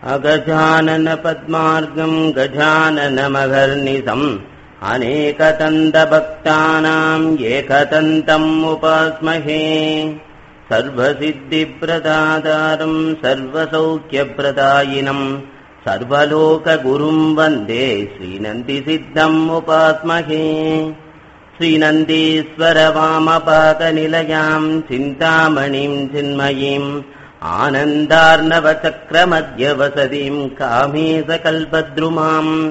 अगजानन पद्मार्गम् गजाननमघर्निशम् अनेकतन्तभक्तानाम् एकतन्तम् उपास्महे सर्वसिद्धिप्रदातारम् सर्वसौख्यप्रदायिनम् सर्वलोकगुरुम् वन्दे श्रीनन्दिसिद्धम् उपास्महे श्रीनन्दीश्वरवामपादनिलयाम् चिन्तामणिम् चिन्मयीम् आनन्दार्णवचक्रमध्यवसतीम् कामेशकल्पद्रुमाम्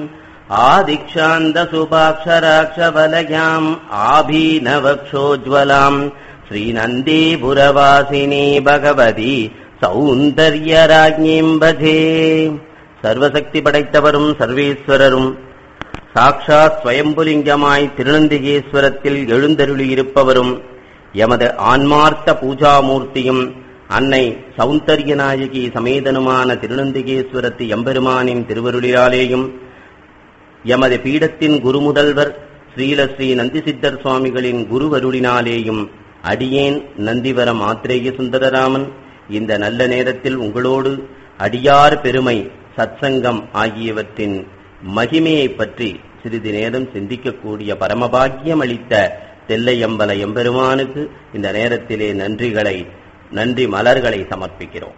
आदिक्षान्तसुपाक्षराक्षवलयाम् आभीनवक्षोज्ज्वलाम् श्रीनन्दीपुरवासिनी भगवதி சௌந்தர்யராஜ்ஞீம் பஜே சர்வசக்தி படைத்தவரும் சர்வேஸ்வரரும் சாக்ஷாத் ஸ்வயம்புலிங்கமாய் திருநந்திகேஸ்வரத்தில் எழுந்தருளியிருப்பவரும் எமது ஆன்மார்த்த பூஜாமூர்த்தியும் அன்னை சௌந்தர்யநாயகி சமேதனுமான திருநந்திகேஸ்வரத்து எம்பெருமானின் திருவருளியாலேயும் எமது பீடத்தின் குருமுதல்வர் ஸ்ரீல ஸ்ரீ நந்திசித்தர் சுவாமிகளின் குருவருளினாலேயும் அடியேன் நந்திவர மாத்திரேய சுந்தரராமன் இந்த நல்ல நேரத்தில் உங்களோடு அடியார் பெருமை சத்சங்கம் ஆகியவற்றின் மகிமையைப் பற்றி சிறிது நேரம் சிந்திக்கக்கூடிய பரமபாக்கியம் அளித்த தெல்லையம்பல எம்பெருமானுக்கு இந்த நேரத்திலே நன்றிகளை நன்றி மலர்களை சமர்ப்பிக்கிறோம்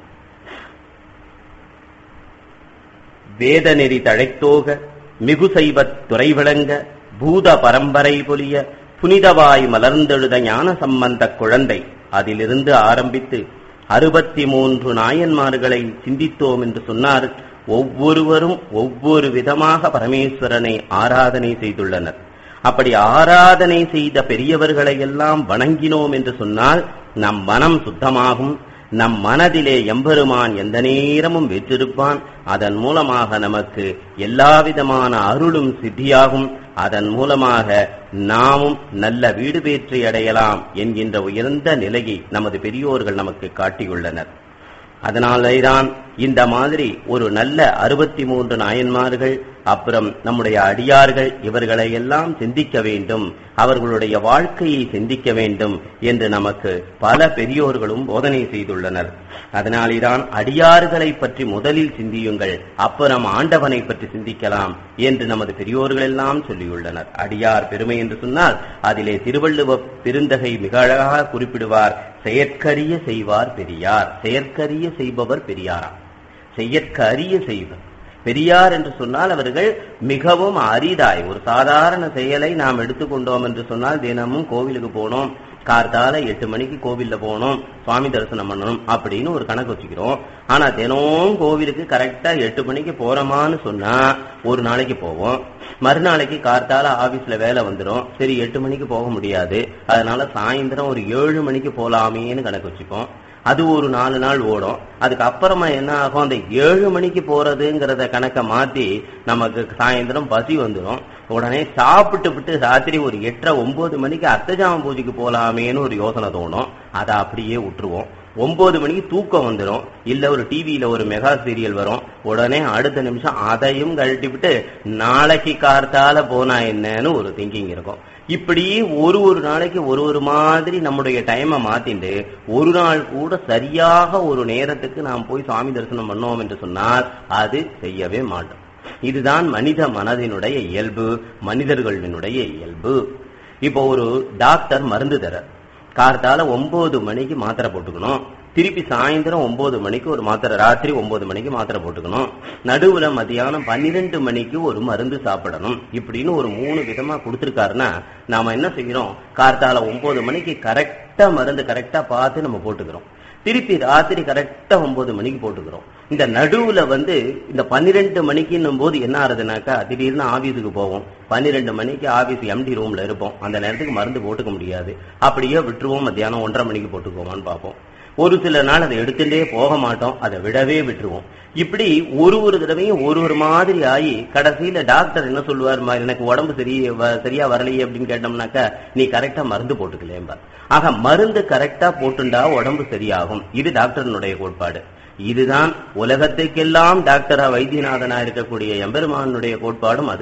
வேத நெறி தழைத்தோக மிகு செய்வத் துறை விளங்க பூத பரம்பரை பொலிய புனிதவாய் மலர்ந்தெழுத ஞான சம்பந்த குழந்தை அதிலிருந்து ஆரம்பித்து அறுபத்தி மூன்று நாயன்மார்களை சிந்தித்தோம் என்று சொன்னார் ஒவ்வொருவரும் ஒவ்வொரு விதமாக பரமேஸ்வரனை ஆராதனை செய்துள்ளனர் அப்படி ஆராதனை செய்த பெரியவர்களை எல்லாம் வணங்கினோம் என்று சொன்னால் நம் மனம் சுத்தமாகும் நம் மனதிலே எம்பெருமான் எந்த நேரமும் வெற்றிருப்பான் அதன் மூலமாக நமக்கு எல்லாவிதமான அருளும் சித்தியாகும் அதன் மூலமாக நாமும் நல்ல வீடு பேற்றி அடையலாம் என்கின்ற உயர்ந்த நிலையை நமது பெரியோர்கள் நமக்கு காட்டியுள்ளனர் அதனாலேதான் இந்த மாதிரி ஒரு நல்ல அறுபத்தி மூன்று நாயன்மார்கள் அப்புறம் நம்முடைய அடியார்கள் இவர்களை எல்லாம் சிந்திக்க வேண்டும் அவர்களுடைய வாழ்க்கையை சிந்திக்க வேண்டும் என்று நமக்கு பல பெரியோர்களும் போதனை செய்துள்ளனர் அதனாலேதான் அடியார்களை பற்றி முதலில் சிந்தியுங்கள் அப்புறம் ஆண்டவனை பற்றி சிந்திக்கலாம் என்று நமது பெரியோர்கள் எல்லாம் சொல்லியுள்ளனர் அடியார் பெருமை என்று சொன்னால் அதிலே திருவள்ளுவ பெருந்தகை மிக அழகாக குறிப்பிடுவார் செயற்கரிய செய்வார் பெரியார் செயற்கரிய செய்பவர் பெரியாரா செய்யற்க அரிய செய்வர் பெரியார் என்று சொன்னால் அவர்கள் மிகவும் அரிதாய் ஒரு சாதாரண செயலை நாம் எடுத்துக்கொண்டோம் என்று சொன்னால் தினமும் கோவிலுக்கு போனோம் கார்த்தால எட்டு மணிக்கு கோவில்ல போனோம் சுவாமி தரிசனம் பண்ணணும் அப்படின்னு ஒரு கணக்கு வச்சுக்கிறோம் ஆனா தினம் கோவிலுக்கு கரெக்டா எட்டு மணிக்கு போறோமான்னு சொன்னா ஒரு நாளைக்கு போவோம் மறுநாளைக்கு கார்த்தால ஆபீஸ்ல வேலை வந்துடும் சரி எட்டு மணிக்கு போக முடியாது அதனால சாயந்தரம் ஒரு ஏழு மணிக்கு போலாமேன்னு கணக்கு வச்சுப்போம் அது ஒரு நாலு நாள் ஓடும் அதுக்கு அப்புறமா என்ன ஆகும் அந்த ஏழு மணிக்கு போறதுங்கிறத கணக்கை மாத்தி நமக்கு சாயந்தரம் பசி வந்துடும் உடனே சாப்பிட்டு விட்டு ராத்திரி ஒரு எட்டரை ஒன்பது மணிக்கு அர்த்தஜாம பூஜைக்கு போலாமேன்னு ஒரு யோசனை தோணும் அதை அப்படியே விட்டுருவோம் ஒன்பது மணிக்கு தூக்கம் வந்துடும் இல்ல ஒரு டிவியில ஒரு மெகா சீரியல் வரும் உடனே அடுத்த நிமிஷம் அதையும் கழட்டி விட்டு நாளைக்கு கார்த்தால போனா என்னன்னு ஒரு திங்கிங் இருக்கும் இப்படி ஒரு ஒரு நாளைக்கு ஒரு ஒரு மாதிரி நம்முடைய டைமை மாத்திண்டு ஒரு நாள் கூட சரியாக ஒரு நேரத்துக்கு நாம் போய் சுவாமி தரிசனம் பண்ணோம் என்று சொன்னால் அது செய்யவே மாட்டோம் இதுதான் மனித மனதினுடைய இயல்பு மனிதர்களினுடைய இயல்பு இப்போ ஒரு டாக்டர் மருந்து தர கார்த்தால ஒன்பது மணிக்கு மாத்திரை போட்டுக்கணும் திருப்பி சாயந்தரம் ஒன்பது மணிக்கு ஒரு மாத்திரை ராத்திரி ஒன்பது மணிக்கு மாத்திரை போட்டுக்கணும் நடுவுல மதியானம் பன்னிரெண்டு மணிக்கு ஒரு மருந்து சாப்பிடணும் இப்படின்னு ஒரு மூணு விதமா கொடுத்துருக்காருன்னா நாம என்ன செய்யறோம் கார்த்தால ஒன்பது மணிக்கு கரெக்டா மருந்து கரெக்டா பார்த்து நம்ம போட்டுக்கிறோம் திருப்பி ராத்திரி கரெக்டா ஒன்பது மணிக்கு போட்டுக்கிறோம் இந்த நடுவுல வந்து இந்த பன்னிரெண்டு மணிக்குன்னும் போது என்ன ஆகுதுனாக்கா திடீர்னு ஆபீஸுக்கு போவோம் பன்னிரெண்டு மணிக்கு ஆபீஸ் எம்டி ரூம்ல இருப்போம் அந்த நேரத்துக்கு மருந்து போட்டுக்க முடியாது அப்படியே விட்டுருவோம் மத்தியானம் ஒன்றரை மணிக்கு போட்டுக்குவோமான்னு பார்ப்போம் ஒரு சில நாள் அதை எடுத்துட்டே போக மாட்டோம் அதை விடவே விட்டுருவோம் இப்படி ஒரு ஒரு தடவையும் ஒரு ஒரு மாதிரி ஆகி கடைசியில டாக்டர் என்ன சொல்லுவார் எனக்கு உடம்பு சரியே சரியா வரலையே அப்படின்னு கேட்டோம்னாக்கா நீ கரெக்டா மருந்து போட்டுக்கலேம்பா ஆக மருந்து கரெக்டா போட்டுண்டா உடம்பு சரியாகும் இது டாக்டர்னுடைய கோட்பாடு இதுதான் உலகத்துக்கெல்லாம் டாக்டரா வைத்தியநாதனா இருக்கக்கூடிய எம்பெருமானுடைய கோட்பாடும் அதுதான்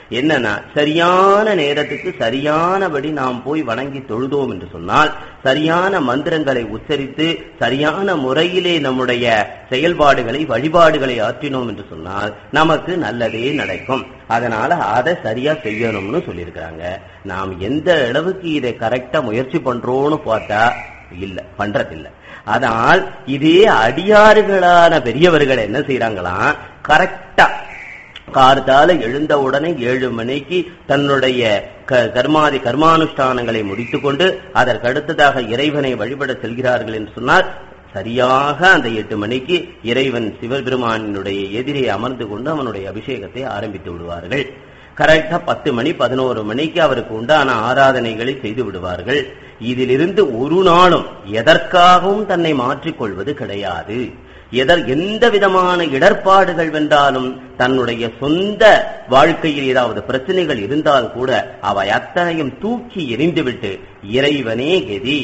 என்னன்னா சரியான நேரத்துக்கு சரியானபடி நாம் போய் வணங்கி தொழுதோம் என்று சொன்னால் சரியான மந்திரங்களை உச்சரித்து சரியான முறையிலே நம்முடைய செயல்பாடுகளை வழிபாடுகளை ஆற்றினோம் என்று சொன்னால் நமக்கு நல்லதே நடக்கும் அதனால அதை சரியா செய்யணும்னு சொல்லியிருக்கிறாங்க நாம் எந்த அளவுக்கு இதை கரெக்டா முயற்சி பண்றோம்னு பார்த்தா இல்ல பண்றதில்ல அதனால் இதே அடியாறுகளான பெரியவர்கள் என்ன செய்யறாங்களாம் கரெக்டா கார்த்தால எழுந்த உடனே ஏழு மணிக்கு தன்னுடைய க- கர்மாதி கர்மானுஷ்டானங்களை முடித்துக்கொண்டு அதற்கு அடுத்ததாக இறைவனை வழிபட செல்கிறார்கள் என்று சொன்னால் சரியாக அந்த எட்டு மணிக்கு இறைவன் சிவபெருமானினுடைய எதிரே அமர்ந்து கொண்டு அவனுடைய அபிஷேகத்தை ஆரம்பித்து விடுவார்கள் கரெக்டா பத்து மணி பதினோரு மணிக்கு அவருக்கு உண்டான ஆராதனைகளை செய்து விடுவார்கள் இதிலிருந்து ஒரு நாளும் எதற்காகவும் தன்னை மாற்றிக்கொள்வது கிடையாது எதர் எந்த விதமான இடர்பாடுகள் வென்றாலும் தன்னுடைய சொந்த வாழ்க்கையில் ஏதாவது பிரச்சனைகள் இருந்தால் கூட அவை அத்தனையும் தூக்கி எறிந்துவிட்டு இறைவனே கெதி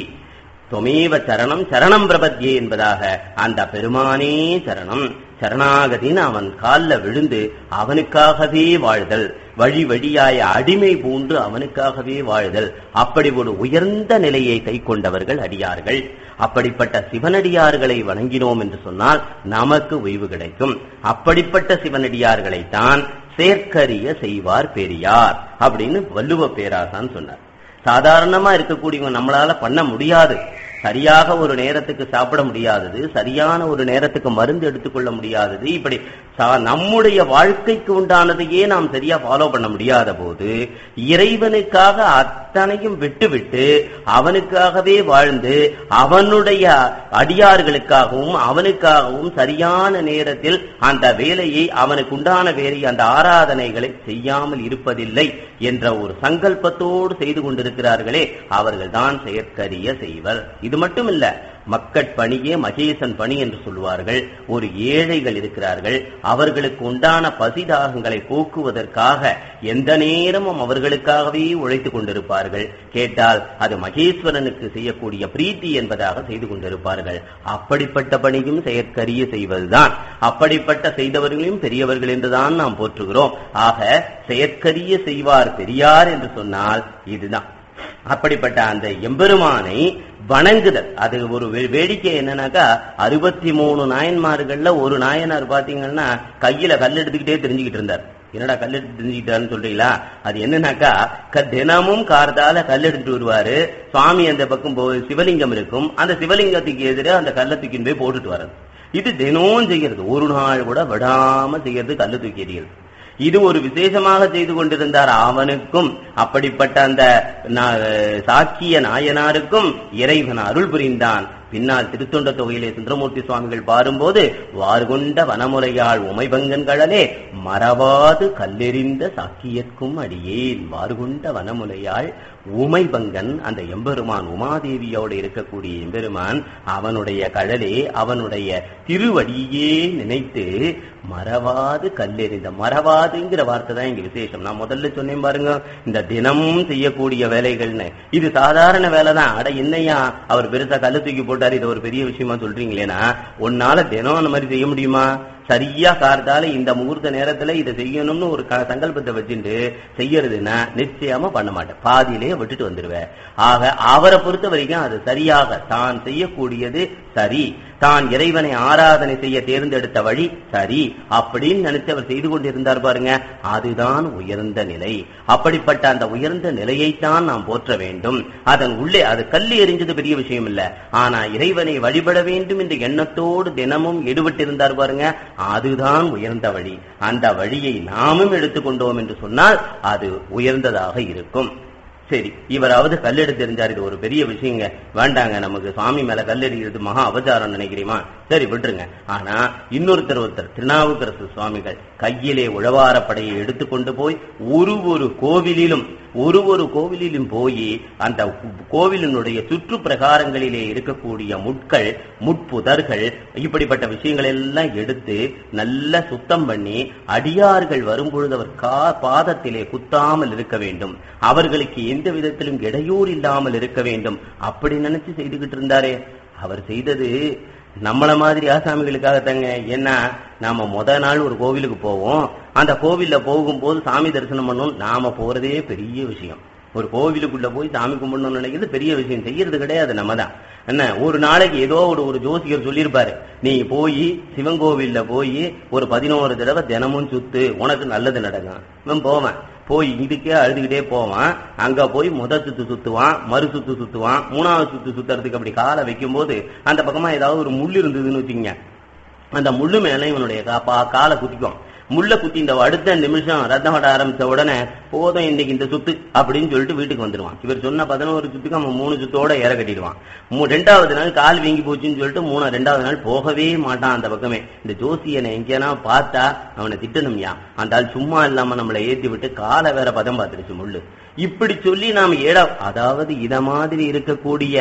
தொமேவ சரணம் சரணம் பிரபத்யே என்பதாக அந்த பெருமானே சரணம் சரணாகதின்னு அவன் கால்ல விழுந்து அவனுக்காகவே வாழ்தல் வழி வழியாய அடிமை பூண்டு அவனுக்காகவே வாழ்தல் அப்படி ஒரு உயர்ந்த நிலையை கை கொண்டவர்கள் அடியார்கள் அப்படிப்பட்ட சிவனடியார்களை வணங்கினோம் என்று சொன்னால் நமக்கு ஓய்வு கிடைக்கும் அப்படிப்பட்ட சிவனடியார்களைத்தான் சேர்க்கரிய செய்வார் பெரியார் அப்படின்னு வள்ளுவ பேராசான் சொன்னார் சாதாரணமா இருக்கக்கூடியவங்க நம்மளால பண்ண முடியாது சரியாக ஒரு நேரத்துக்கு சாப்பிட முடியாதது சரியான ஒரு நேரத்துக்கு மருந்து எடுத்துக்கொள்ள முடியாதது இப்படி சா- நம்முடைய வாழ்க்கைக்கு உண்டானதையே நாம் சரியா ஃபாலோ பண்ண முடியாத போது இறைவனுக்காக அத்தனையும் விட்டுவிட்டு அவனுக்காகவே வாழ்ந்து அவனுடைய அடியார்களுக்காகவும் அவனுக்காகவும் சரியான நேரத்தில் அந்த வேலையை அவனுக்கு உண்டான வேலையை அந்த ஆராதனைகளை செய்யாமல் இருப்பதில்லை என்ற ஒரு சங்கல்பத்தோடு செய்து கொண்டிருக்கிறார்களே அவர்கள் தான் செயற்கரிய செய்வர் இது மட்டும் இல்ல மக்கட் பணியே மகேசன் பணி என்று சொல்லுவார்கள் ஒரு ஏழைகள் இருக்கிறார்கள் அவர்களுக்கு உண்டான பசிதாகங்களை போக்குவதற்காக எந்த நேரமும் அவர்களுக்காகவே உழைத்துக் கொண்டிருப்பார்கள் கேட்டால் அது மகேஸ்வரனுக்கு செய்யக்கூடிய பிரீத்தி என்பதாக செய்து கொண்டிருப்பார்கள் அப்படிப்பட்ட பணியும் செயற்கரிய செய்வதுதான் அப்படிப்பட்ட செய்தவர்களையும் பெரியவர்கள் என்றுதான் நாம் போற்றுகிறோம் ஆக செயற்கரிய செய்வார் பெரியார் என்று சொன்னால் இதுதான் அப்படிப்பட்ட அந்த எம்பெருமானை வணங்குதல் அது ஒரு வே- வேடிக்கை என்னன்னாக்கா அறுபத்தி மூணு நாயன்மார்கள்ல ஒரு நாயனார் பாத்தீங்கன்னா கையில கல் எடுத்துக்கிட்டே தெரிஞ்சுக்கிட்டு இருந்தார் என்னடா கல் எடுத்து தெரிஞ்சுக்கிட்டாருன்னு சொல்றீங்களா அது என்னன்னாக்கா க- தினமும் கார்த்தால கல் எடுத்துட்டு வருவாரு சுவாமி அந்த பக்கம் போ சிவலிங்கம் இருக்கும் அந்த சிவலிங்கத்துக்கு எதிரே அந்த கல்லை தூக்கின்னு போய் போட்டுட்டு வர்றது இது தினமும் செய்யறது ஒரு நாள் கூட விடாம செய்யறது கல்லு தூக்கி எறியறது இது ஒரு விசேஷமாக செய்து கொண்டிருந்தார் அவனுக்கும் அப்படிப்பட்ட அந்த நா- சாக்கிய நாயனாருக்கும் இறைவன் அருள் புரிந்தான் பின்னால் திருத்தொண்ட தொகையிலே சுந்தரமூர்த்தி சுவாமிகள் பாரும்போது வார்கொண்ட வனமுறையாள் உமைபங்கன்களே மறவாது கல்லெறிந்த சாக்கியற்கும் அடியேன் வார்கொண்ட வனமுலையாள் உமைபங்கன் அந்த எம்பெருமான் உமாதேவியோடு இருக்கக்கூடிய எம்பெருமான் அவனுடைய கழலே அவனுடைய திருவடியே நினைத்து மறவாது கல்லெறிந்த மறவாதுங்கிற வார்த்தை தான் இங்க விசேஷம் நான் முதல்ல சொன்னேன் பாருங்க இந்த தினமும் செய்யக்கூடிய வேலைகள்னு இது சாதாரண வேலை தான் அட என்னையா அவர் பெருசா கல்லு தூக்கி போட்டாரு இது ஒரு பெரிய விஷயமா சொல்றீங்களேனா உன்னால தினம் அந்த மாதிரி செய்ய முடியுமா சரியா கார்த்தால இந்த முகூர்த்த நேரத்துல இதை செய்யணும்னு ஒரு க- சங்கல்பத்தை வச்சுட்டு செய்யறதுன்னா நிச்சயமா பண்ண மாட்டேன் பாதியிலேயே விட்டுட்டு வந்துருவேன் ஆக அவரை பொறுத்த வரைக்கும் அது சரியாக தான் செய்யக்கூடியது சரி தான் இறைவனை ஆராதனை செய்ய தேர்ந்தெடுத்த வழி சரி அப்படின்னு நினைச்சு அவர் செய்து கொண்டிருந்தார் பாருங்க அதுதான் உயர்ந்த நிலை அப்படிப்பட்ட அந்த உயர்ந்த நிலையைத்தான் நாம் போற்ற வேண்டும் அதன் உள்ளே அது கல்லு எரிஞ்சது பெரிய விஷயம் இல்ல ஆனா இறைவனை வழிபட வேண்டும் என்ற எண்ணத்தோடு தினமும் ஈடுபட்டிருந்தார் பாருங்க அதுதான் உயர்ந்த வழி அந்த வழியை நாமும் எடுத்துக்கொண்டோம் என்று சொன்னால் அது உயர்ந்ததாக இருக்கும் சரி இவராவது கல்லெடு தெரிஞ்சார் இது ஒரு பெரிய விஷயங்க வேண்டாங்க நமக்கு சுவாமி மேல கல்லெறிகிறது மகா அபச்சாரம் நினைக்கிறீமா சரி விட்டுருங்க ஆனா இன்னொருத்தர் ஒருத்தர் திருநாவுக்கரசு சுவாமிகள் கையிலே உழவார படையை எடுத்துக்கொண்டு போய் ஒரு ஒரு கோவிலிலும் ஒரு ஒரு கோவிலிலும் போய் அந்த கோவிலினுடைய சுற்று பிரகாரங்களிலே இருக்கக்கூடிய முட்கள் முட்புதர்கள் இப்படிப்பட்ட விஷயங்கள் எல்லாம் எடுத்து நல்ல சுத்தம் பண்ணி அடியார்கள் வரும்பொழுது அவர் கா பாதத்திலே குத்தாமல் இருக்க வேண்டும் அவர்களுக்கு எந்த விதத்திலும் இடையூறு இல்லாமல் இருக்க வேண்டும் அப்படி நினைச்சு செய்துகிட்டு இருந்தாரே அவர் செய்தது நம்மள மாதிரி ஆசாமிகளுக்காகத்தாங்க ஏன்னா நாம முத நாள் ஒரு கோவிலுக்கு போவோம் அந்த கோவில்ல போகும்போது சாமி தரிசனம் பண்ணணும் நாம போறதே பெரிய விஷயம் ஒரு கோவிலுக்குள்ள போய் சாமி கும்பிடணும்னு நினைக்கிறது பெரிய விஷயம் செய்யறது கிடையாது நம்ம தான் என்ன ஒரு நாளைக்கு ஏதோ ஒரு ஒரு ஜோசியர் சொல்லியிருப்பாரு நீ போய் சிவன் கோவில்ல போய் ஒரு பதினோரு தடவை தினமும் சுத்து உனக்கு நல்லது நடக்கும் இவன் போவேன் போய் இதுக்கே அழுதுகிட்டே போவான் அங்க போய் முத சுத்து சுத்துவான் மறு சுத்து சுத்துவான் மூணாவது சுத்து சுத்துறதுக்கு அப்படி காலை வைக்கும் போது அந்த பக்கமா ஏதாவது ஒரு முள் இருந்ததுன்னு வச்சுக்கங்க அந்த முள்ளு மேல இவனுடைய காப்பா காலை குத்திக்கும் முள்ள குத்தி இந்த அடுத்த நிமிஷம் ரத்தம் வட ஆரம்பிச்ச உடனே போதும் இன்னைக்கு இந்த சுத்து அப்படின்னு சொல்லிட்டு வீட்டுக்கு வந்துருவான் இவர் சொன்ன பதினோரு சுத்துக்கு அவன் மூணு சுத்தோட ஏற கட்டிடுவான் மூ- ரெண்டாவது நாள் கால் வீங்கி போச்சுன்னு சொல்லிட்டு மூணு ரெண்டாவது நாள் போகவே மாட்டான் அந்த பக்கமே இந்த ஜோசியனை எங்கேனா பார்த்தா அவனை திட்டணும்யா அந்த ஆள் சும்மா இல்லாம நம்மளை ஏத்தி விட்டு காலை வேற பதம் பார்த்துருச்சு முள்ளு இப்படி சொல்லி நாம் ஏடா அதாவது இத மாதிரி இருக்கக்கூடிய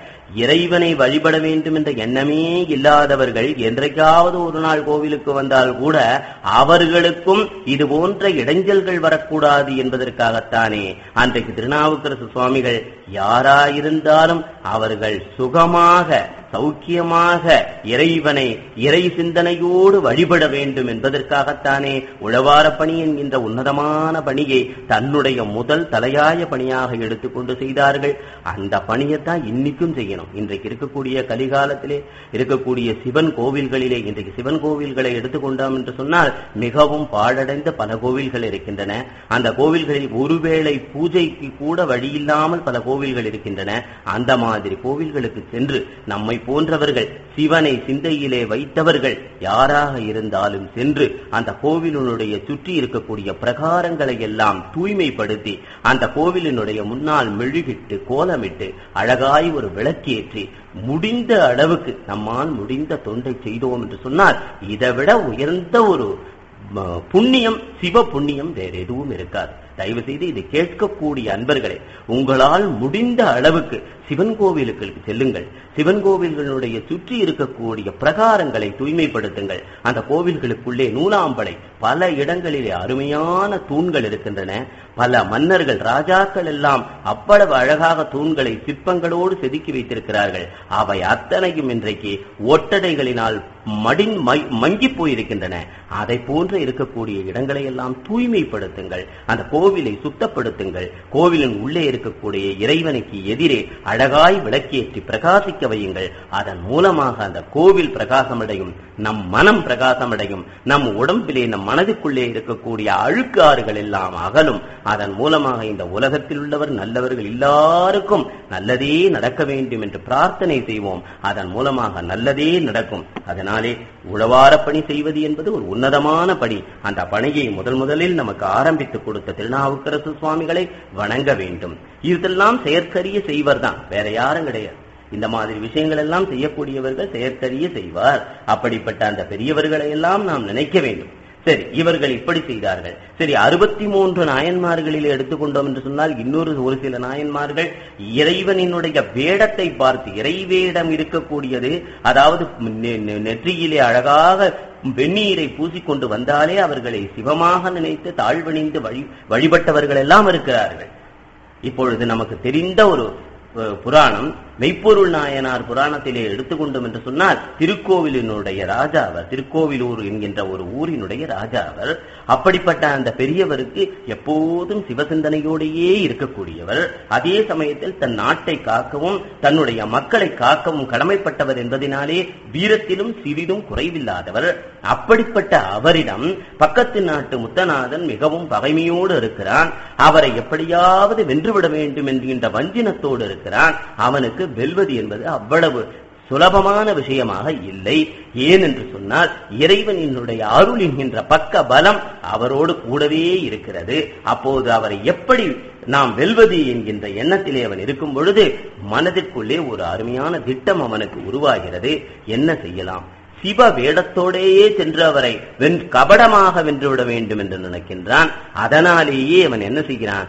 இறைவனை வழிபட வேண்டும் என்ற எண்ணமே இல்லாதவர்கள் என்றைக்காவது ஒரு நாள் கோவிலுக்கு வந்தால் கூட அவர்களுக்கும் இது போன்ற இடைஞ்சல்கள் வரக்கூடாது என்பதற்காகத்தானே அன்றைக்கு திருநாவுக்கரசு சுவாமிகள் யாராயிருந்தாலும் அவர்கள் சுகமாக சௌக்கியமாக இறைவனை இறை சிந்தனையோடு வழிபட வேண்டும் என்பதற்காகத்தானே உழவார பணி என்கின்ற உன்னதமான பணியை தன்னுடைய முதல் தலையாய பணியாக எடுத்துக்கொண்டு செய்தார்கள் அந்த பணியைத்தான் இன்னைக்கும் செய்யணும் இன்றைக்கு இருக்கக்கூடிய கலிகாலத்திலே இருக்கக்கூடிய சிவன் கோவில்களிலே இன்றைக்கு சிவன் கோவில்களை எடுத்துக்கொண்டோம் என்று சொன்னால் மிகவும் பாழடைந்த பல கோவில்கள் இருக்கின்றன அந்த கோவில்களில் ஒருவேளை பூஜைக்கு கூட வழியில்லாமல் பல கோவில்கள் இருக்கின்றன அந்த மாதிரி கோவில்களுக்கு சென்று நம்மை போன்றவர்கள் சிவனை சிந்தையிலே வைத்தவர்கள் யாராக இருந்தாலும் சென்று அந்த கோவிலினுடைய சுற்றி இருக்கக்கூடிய பிரகாரங்களை எல்லாம் தூய்மைப்படுத்தி அந்த கோவிலினுடைய முன்னால் மெழுகிட்டு கோலமிட்டு அழகாய் ஒரு விளக்கேற்றி முடிந்த அளவுக்கு நம்மால் முடிந்த தொண்டை செய்தோம் என்று சொன்னால் இதைவிட உயர்ந்த ஒரு ம, புண்ணியம் சிவ புண்ணியம் வேற எதுவும் இருக்காது தயவு செய்து இதை கேட்கக்கூடிய அன்பர்களே உங்களால் முடிந்த அளவுக்கு சிவன் கோவிலுக்கு செல்லுங்கள் சிவன் கோவில்களுடைய சுற்றி இருக்கக்கூடிய பிரகாரங்களை தூய்மைப்படுத்துங்கள் அந்த கோவில்களுக்குள்ளே நூலாம்படை பல இடங்களிலே அருமையான தூண்கள் இருக்கின்றன பல மன்னர்கள் ராஜாக்கள் எல்லாம் அவ்வளவு அழகாக தூண்களை சிற்பங்களோடு செதுக்கி வைத்திருக்கிறார்கள் அவை அத்தனையும் இன்றைக்கு ஒட்டடைகளினால் மடின் மங்கி போயிருக்கின்றன அதை போன்று இருக்கக்கூடிய இடங்களை எல்லாம் தூய்மைப்படுத்துங்கள் அந்த கோவிலை சுத்தப்படுத்துங்கள் கோவிலின் உள்ளே இருக்கக்கூடிய இறைவனுக்கு எதிரே அழகாய் விளக்கேற்றி பிரகாசிக்க வையுங்கள் அதன் மூலமாக அந்த கோவில் பிரகாசமடையும் நம் மனம் பிரகாசமடையும் நம் உடம்பிலே நம் மனதுக்குள்ளே இருக்கக்கூடிய அழுக்கு ஆறுகள் எல்லாம் அகலும் அதன் மூலமாக இந்த உலகத்தில் உள்ளவர் நல்லவர்கள் எல்லாருக்கும் நல்லதே நடக்க வேண்டும் என்று பிரார்த்தனை செய்வோம் அதன் மூலமாக நல்லதே நடக்கும் அதனாலே உழவார பணி செய்வது என்பது ஒரு உன்னதமான பணி அந்த பணியை முதல் முதலில் நமக்கு ஆரம்பித்துக் கொடுத்த திருநாவுக்கரசு சுவாமிகளை வணங்க வேண்டும் இதெல்லாம் செயற்கரிய செய்வர் தான் வேற யாரும் கிடையாது இந்த மாதிரி விஷயங்கள் எல்லாம் செய்யக்கூடியவர்கள் செயற்கரிய செய்வார் அப்படிப்பட்ட அந்த பெரியவர்களை எல்லாம் நாம் நினைக்க வேண்டும் சரி இவர்கள் இப்படி செய்தார்கள் சரி அறுபத்தி மூன்று நாயன்மார்களில் எடுத்துக்கொண்டோம் என்று சொன்னால் இன்னொரு ஒரு சில நாயன்மார்கள் இறைவனினுடைய வேடத்தை பார்த்து இறைவேடம் இருக்கக்கூடியது அதாவது நெ- நெ- நெற்றியிலே அழகாக வெந்நீரை பூசிக்கொண்டு வந்தாலே அவர்களை சிவமாக நினைத்து தாழ்வணிந்து வழி வழிபட்டவர்கள் எல்லாம் இருக்கிறார்கள் இப்பொழுது நமக்கு தெரிந்த ஒரு அஹ், புராணம் மெய்ப்பொருள் நாயனார் புராணத்திலே எடுத்துக்கொண்டோம் என்று சொன்னால் திருக்கோவிலினுடைய ராஜா அவர் திருக்கோவிலூர் என்கின்ற ஒரு ஊரினுடைய ராஜா அவர் அப்படிப்பட்ட அந்த பெரியவருக்கு எப்போதும் சிவசிந்தனையோடையே இருக்கக்கூடியவர் அதே சமயத்தில் தன் நாட்டை காக்கவும் தன்னுடைய மக்களை காக்கவும் கடமைப்பட்டவர் என்பதினாலே வீரத்திலும் சிறிதும் குறைவில்லாதவர் அப்படிப்பட்ட அவரிடம் பக்கத்து நாட்டு முத்தநாதன் மிகவும் பகைமையோடு இருக்கிறான் அவரை எப்படியாவது வென்றுவிட வேண்டும் என்கின்ற வஞ்சினத்தோடு இருக்கிறான் அவனுக்கு வெல்வது என்பது அவ்வளவு சுலபமான விஷயமாக இல்லை ஏன் என்று சொன்னால் இறைவனினுடைய அருள் என்கின்ற பக்க பலம் அவரோடு கூடவே இருக்கிறது அப்போது அவரை எப்படி நாம் வெல்வது என்கின்ற எண்ணத்திலே அவன் இருக்கும் பொழுது மனதிற்குள்ளே ஒரு அருமையான திட்டம் அவனுக்கு உருவாகிறது என்ன செய்யலாம் சிவ வேடத்தோடேயே சென்று அவரை வென் கபடமாக வென்றுவிட வேண்டும் என்று நினைக்கின்றான் அதனாலேயே அவன் என்ன செய்கிறான்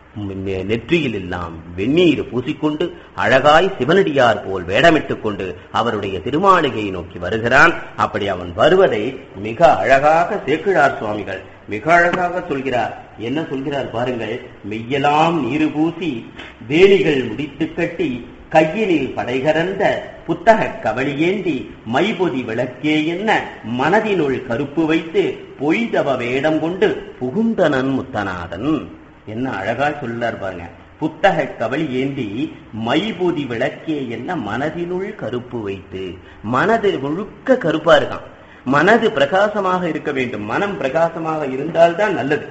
நெ- நெற்றியில் எல்லாம் வெந்நீர் பூசிக்கொண்டு அழகாய் சிவனடியார் போல் வேடமிட்டுக் கொண்டு அவருடைய திருமாளிகையை நோக்கி வருகிறான் அப்படி அவன் வருவதை மிக அழகாக சேக்கிழார் சுவாமிகள் மிக அழகாக சொல்கிறார் என்ன சொல்கிறார் பாருங்கள் மெய்யெல்லாம் நீரு பூசி வேலிகள் முடித்து கட்டி கையினில் படைகரந்த புத்தகக் கவளியேந்தி மைபொதி விளக்கே என்ன மனதினுள் கருப்பு வைத்து பொய்தவ வேடம் கொண்டு புகுந்தனன் முத்தநாதன் என்ன அழகா சொல்லார் பாருங்க புத்தக கவளி ஏந்தி மைபூதி விளக்கே என்ன மனதினுள் கருப்பு வைத்து மனது முழுக்க கருப்பா இருக்கான் மனது பிரகாசமாக இருக்க வேண்டும் மனம் பிரகாசமாக இருந்தால்தான் நல்லது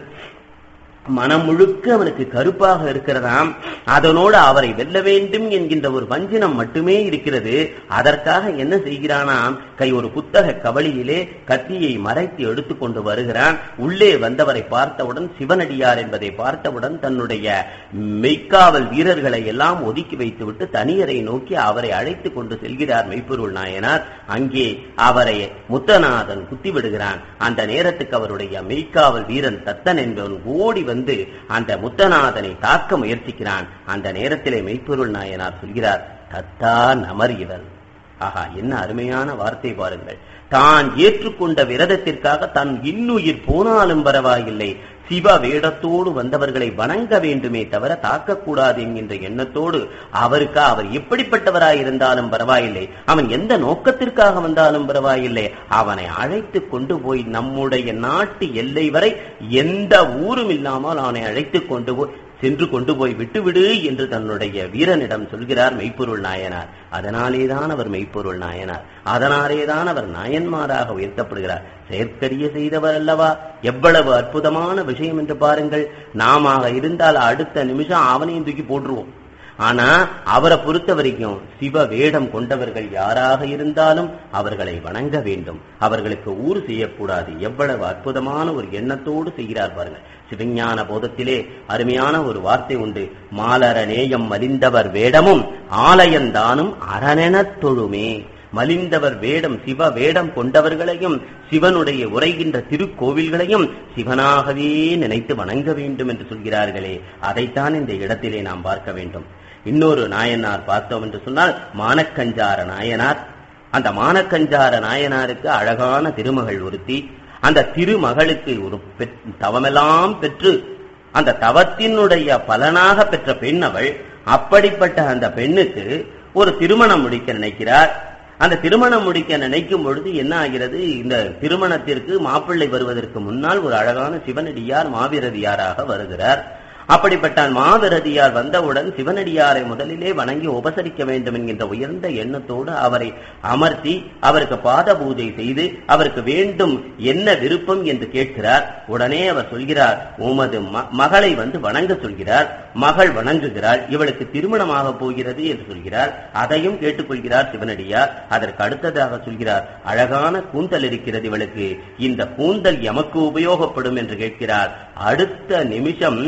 மனம் முழுக்க அவனுக்கு கருப்பாக இருக்கிறதாம் அதனோடு அவரை வெல்ல வேண்டும் என்கின்ற ஒரு வஞ்சினம் மட்டுமே இருக்கிறது அதற்காக என்ன செய்கிறானாம் கை ஒரு புத்தக கவளியிலே கத்தியை மறைத்து எடுத்துக்கொண்டு வருகிறான் உள்ளே வந்தவரை பார்த்தவுடன் சிவனடியார் என்பதை பார்த்தவுடன் தன்னுடைய மெய்க்காவல் வீரர்களை எல்லாம் ஒதுக்கி வைத்துவிட்டு தனியரை நோக்கி அவரை அழைத்துக் கொண்டு செல்கிறார் மெய்ப்பொருள் நாயனார் அங்கே அவரை முத்தநாதன் குத்திவிடுகிறான் அந்த நேரத்துக்கு அவருடைய மெய்க்காவல் வீரன் தத்தன் என்பவன் ஓடி வந்து அந்த முத்தநாதனை தாக்க முயற்சிக்கிறான் அந்த நேரத்திலே மெய்ப்பொருள் நாயனார் சொல்கிறார் தத்தா நமர் இவள் ஆஹா என்ன அருமையான வார்த்தை பாருங்கள் தான் ஏற்றுக்கொண்ட விரதத்திற்காக தன் இன்னுயிர் போனாலும் பரவாயில்லை சிவ வேடத்தோடு வந்தவர்களை வணங்க வேண்டுமே தவிர தாக்கக்கூடாது என்கின்ற எண்ணத்தோடு அவருக்கு அவர் எப்படிப்பட்டவராய் இருந்தாலும் பரவாயில்லை அவன் எந்த நோக்கத்திற்காக வந்தாலும் பரவாயில்லை அவனை அழைத்து கொண்டு போய் நம்முடைய நாட்டு எல்லை வரை எந்த ஊரும் இல்லாமல் அவனை அழைத்து கொண்டு போய் சென்று கொண்டு போய் விட்டுவிடு என்று தன்னுடைய வீரனிடம் சொல்கிறார் மெய்ப்பொருள் நாயனார் அதனாலேதான் அவர் மெய்ப்பொருள் நாயனார் அதனாலேதான் அவர் நாயன்மாராக உயர்த்தப்படுகிறார் செயற்கரிய செய்தவர் அல்லவா எவ்வளவு அற்புதமான விஷயம் என்று பாருங்கள் நாம இருந்தால் அடுத்த நிமிஷம் அவனையும் தூக்கி போட்டுருவோம் ஆனா அவரை பொறுத்த வரைக்கும் சிவ வேடம் கொண்டவர்கள் யாராக இருந்தாலும் அவர்களை வணங்க வேண்டும் அவர்களுக்கு ஊர் செய்யக்கூடாது எவ்வளவு அற்புதமான ஒரு எண்ணத்தோடு செய்கிறார் பாருங்க சிவஞான போதத்திலே அருமையான ஒரு வார்த்தை உண்டு மாலர நேயம் மலிந்தவர் வேடமும் ஆலயந்தானும் அரணெனத் தொழுமே மலிந்தவர் வேடம் சிவ வேடம் கொண்டவர்களையும் சிவனுடைய உரைகின்ற திருக்கோவில்களையும் சிவனாகவே நினைத்து வணங்க வேண்டும் என்று சொல்கிறார்களே அதைத்தான் இந்த இடத்திலே நாம் பார்க்க வேண்டும் இன்னொரு நாயனார் பார்த்தோம் என்று சொன்னால் மானக்கஞ்சார நாயனார் அந்த மானக்கஞ்சார நாயனாருக்கு அழகான திருமகள் ஒருத்தி அந்த திருமகளுக்கு ஒரு தவமெல்லாம் பெற்று அந்த தவத்தினுடைய பலனாக பெற்ற பெண் அவள் அப்படிப்பட்ட அந்த பெண்ணுக்கு ஒரு திருமணம் முடிக்க நினைக்கிறார் அந்த திருமணம் முடிக்க நினைக்கும் பொழுது என்ன ஆகிறது இந்த திருமணத்திற்கு மாப்பிள்ளை வருவதற்கு முன்னால் ஒரு அழகான சிவனடியார் மாவீரதியாராக வருகிறார் அப்படிப்பட்ட மாவிரதியார் வந்தவுடன் சிவனடியாரை முதலிலே வணங்கி உபசரிக்க வேண்டும் என்கின்ற உயர்ந்த எண்ணத்தோடு அவரை அமர்த்தி அவருக்கு பாத பூஜை செய்து அவருக்கு வேண்டும் என்ன விருப்பம் என்று கேட்கிறார் உடனே அவர் சொல்கிறார் உமது மகளை வந்து வணங்க சொல்கிறார் மகள் வணங்குகிறாள் இவளுக்கு திருமணமாக போகிறது என்று சொல்கிறார் அதையும் கேட்டுக்கொள்கிறார் சிவனடியார் அதற்கு அடுத்ததாக சொல்கிறார் அழகான கூந்தல் இருக்கிறது இவளுக்கு இந்த கூந்தல் எமக்கு உபயோகப்படும் என்று கேட்கிறார் அடுத்த நிமிஷம்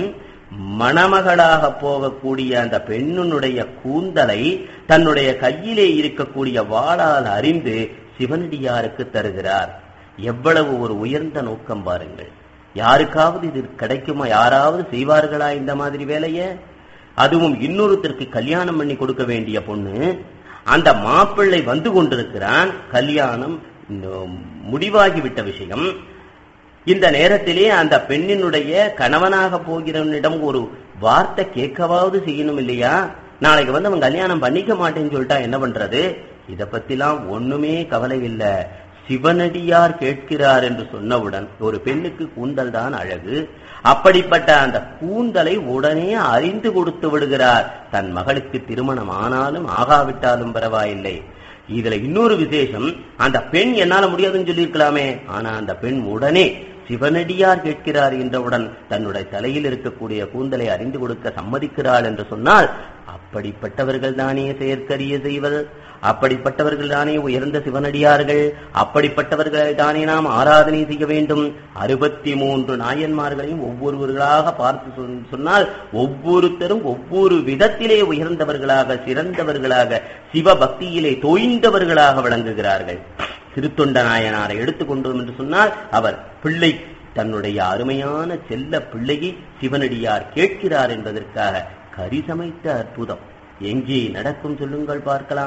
மணமகளாக போகக்கூடிய அந்த பெண்ணுடைய கூந்தலை தன்னுடைய கையிலே இருக்கக்கூடிய வாளால் அறிந்து சிவனடியாருக்கு தருகிறார் எவ்வளவு ஒரு உயர்ந்த நோக்கம் பாருங்கள் யாருக்காவது இது கிடைக்குமா யாராவது செய்வார்களா இந்த மாதிரி வேலைய அதுவும் இன்னொருத்தருக்கு கல்யாணம் பண்ணி கொடுக்க வேண்டிய பொண்ணு அந்த மாப்பிள்ளை வந்து கொண்டிருக்கிறான் கல்யாணம் முடிவாகிவிட்ட விஷயம் இந்த நேரத்திலே அந்த பெண்ணினுடைய கணவனாக போகிறவனிடம் ஒரு வார்த்தை கேட்கவாவது செய்யணும் இல்லையா நாளைக்கு வந்து அவன் கல்யாணம் பண்ணிக்க மாட்டேன்னு சொல்லிட்டா என்ன பண்றது இத பத்திலாம் ஒண்ணுமே கவலை இல்ல சிவனடியார் கேட்கிறார் என்று சொன்னவுடன் ஒரு பெண்ணுக்கு கூந்தல் தான் அழகு அப்படிப்பட்ட அந்த கூந்தலை உடனே அறிந்து கொடுத்து விடுகிறார் தன் மகளுக்கு திருமணம் ஆனாலும் ஆகாவிட்டாலும் பரவாயில்லை இதுல இன்னொரு விசேஷம் அந்த பெண் என்னால முடியாதுன்னு சொல்லியிருக்கலாமே ஆனா அந்த பெண் உடனே சிவனடியார் கேட்கிறார் என்றவுடன் தன்னுடைய தலையில் இருக்கக்கூடிய கூந்தலை அறிந்து கொடுக்க சம்மதிக்கிறாள் என்று சொன்னால் அப்படிப்பட்டவர்கள் தானே செயற்கரிய செய்வது அப்படிப்பட்டவர்கள் தானே உயர்ந்த சிவனடியார்கள் அப்படிப்பட்டவர்களை தானே நாம் ஆராதனை செய்ய வேண்டும் அறுபத்தி மூன்று நாயன்மார்களையும் ஒவ்வொருவர்களாக பார்த்து சொன்னால் ஒவ்வொருத்தரும் ஒவ்வொரு விதத்திலே உயர்ந்தவர்களாக சிறந்தவர்களாக சிவபக்தியிலே தோய்ந்தவர்களாக விளங்குகிறார்கள் திருத்தொண்ட நாயனாரை எடுத்துக்கொண்டோம் என்று சொன்னால் அவர் பிள்ளை தன்னுடைய அருமையான செல்ல பிள்ளையை சிவனடியார் கேட்கிறார் என்பதற்காக கரிசமைத்த அற்புதம் எங்கே நடக்கும் சொல்லுங்கள் பார்க்கலாம்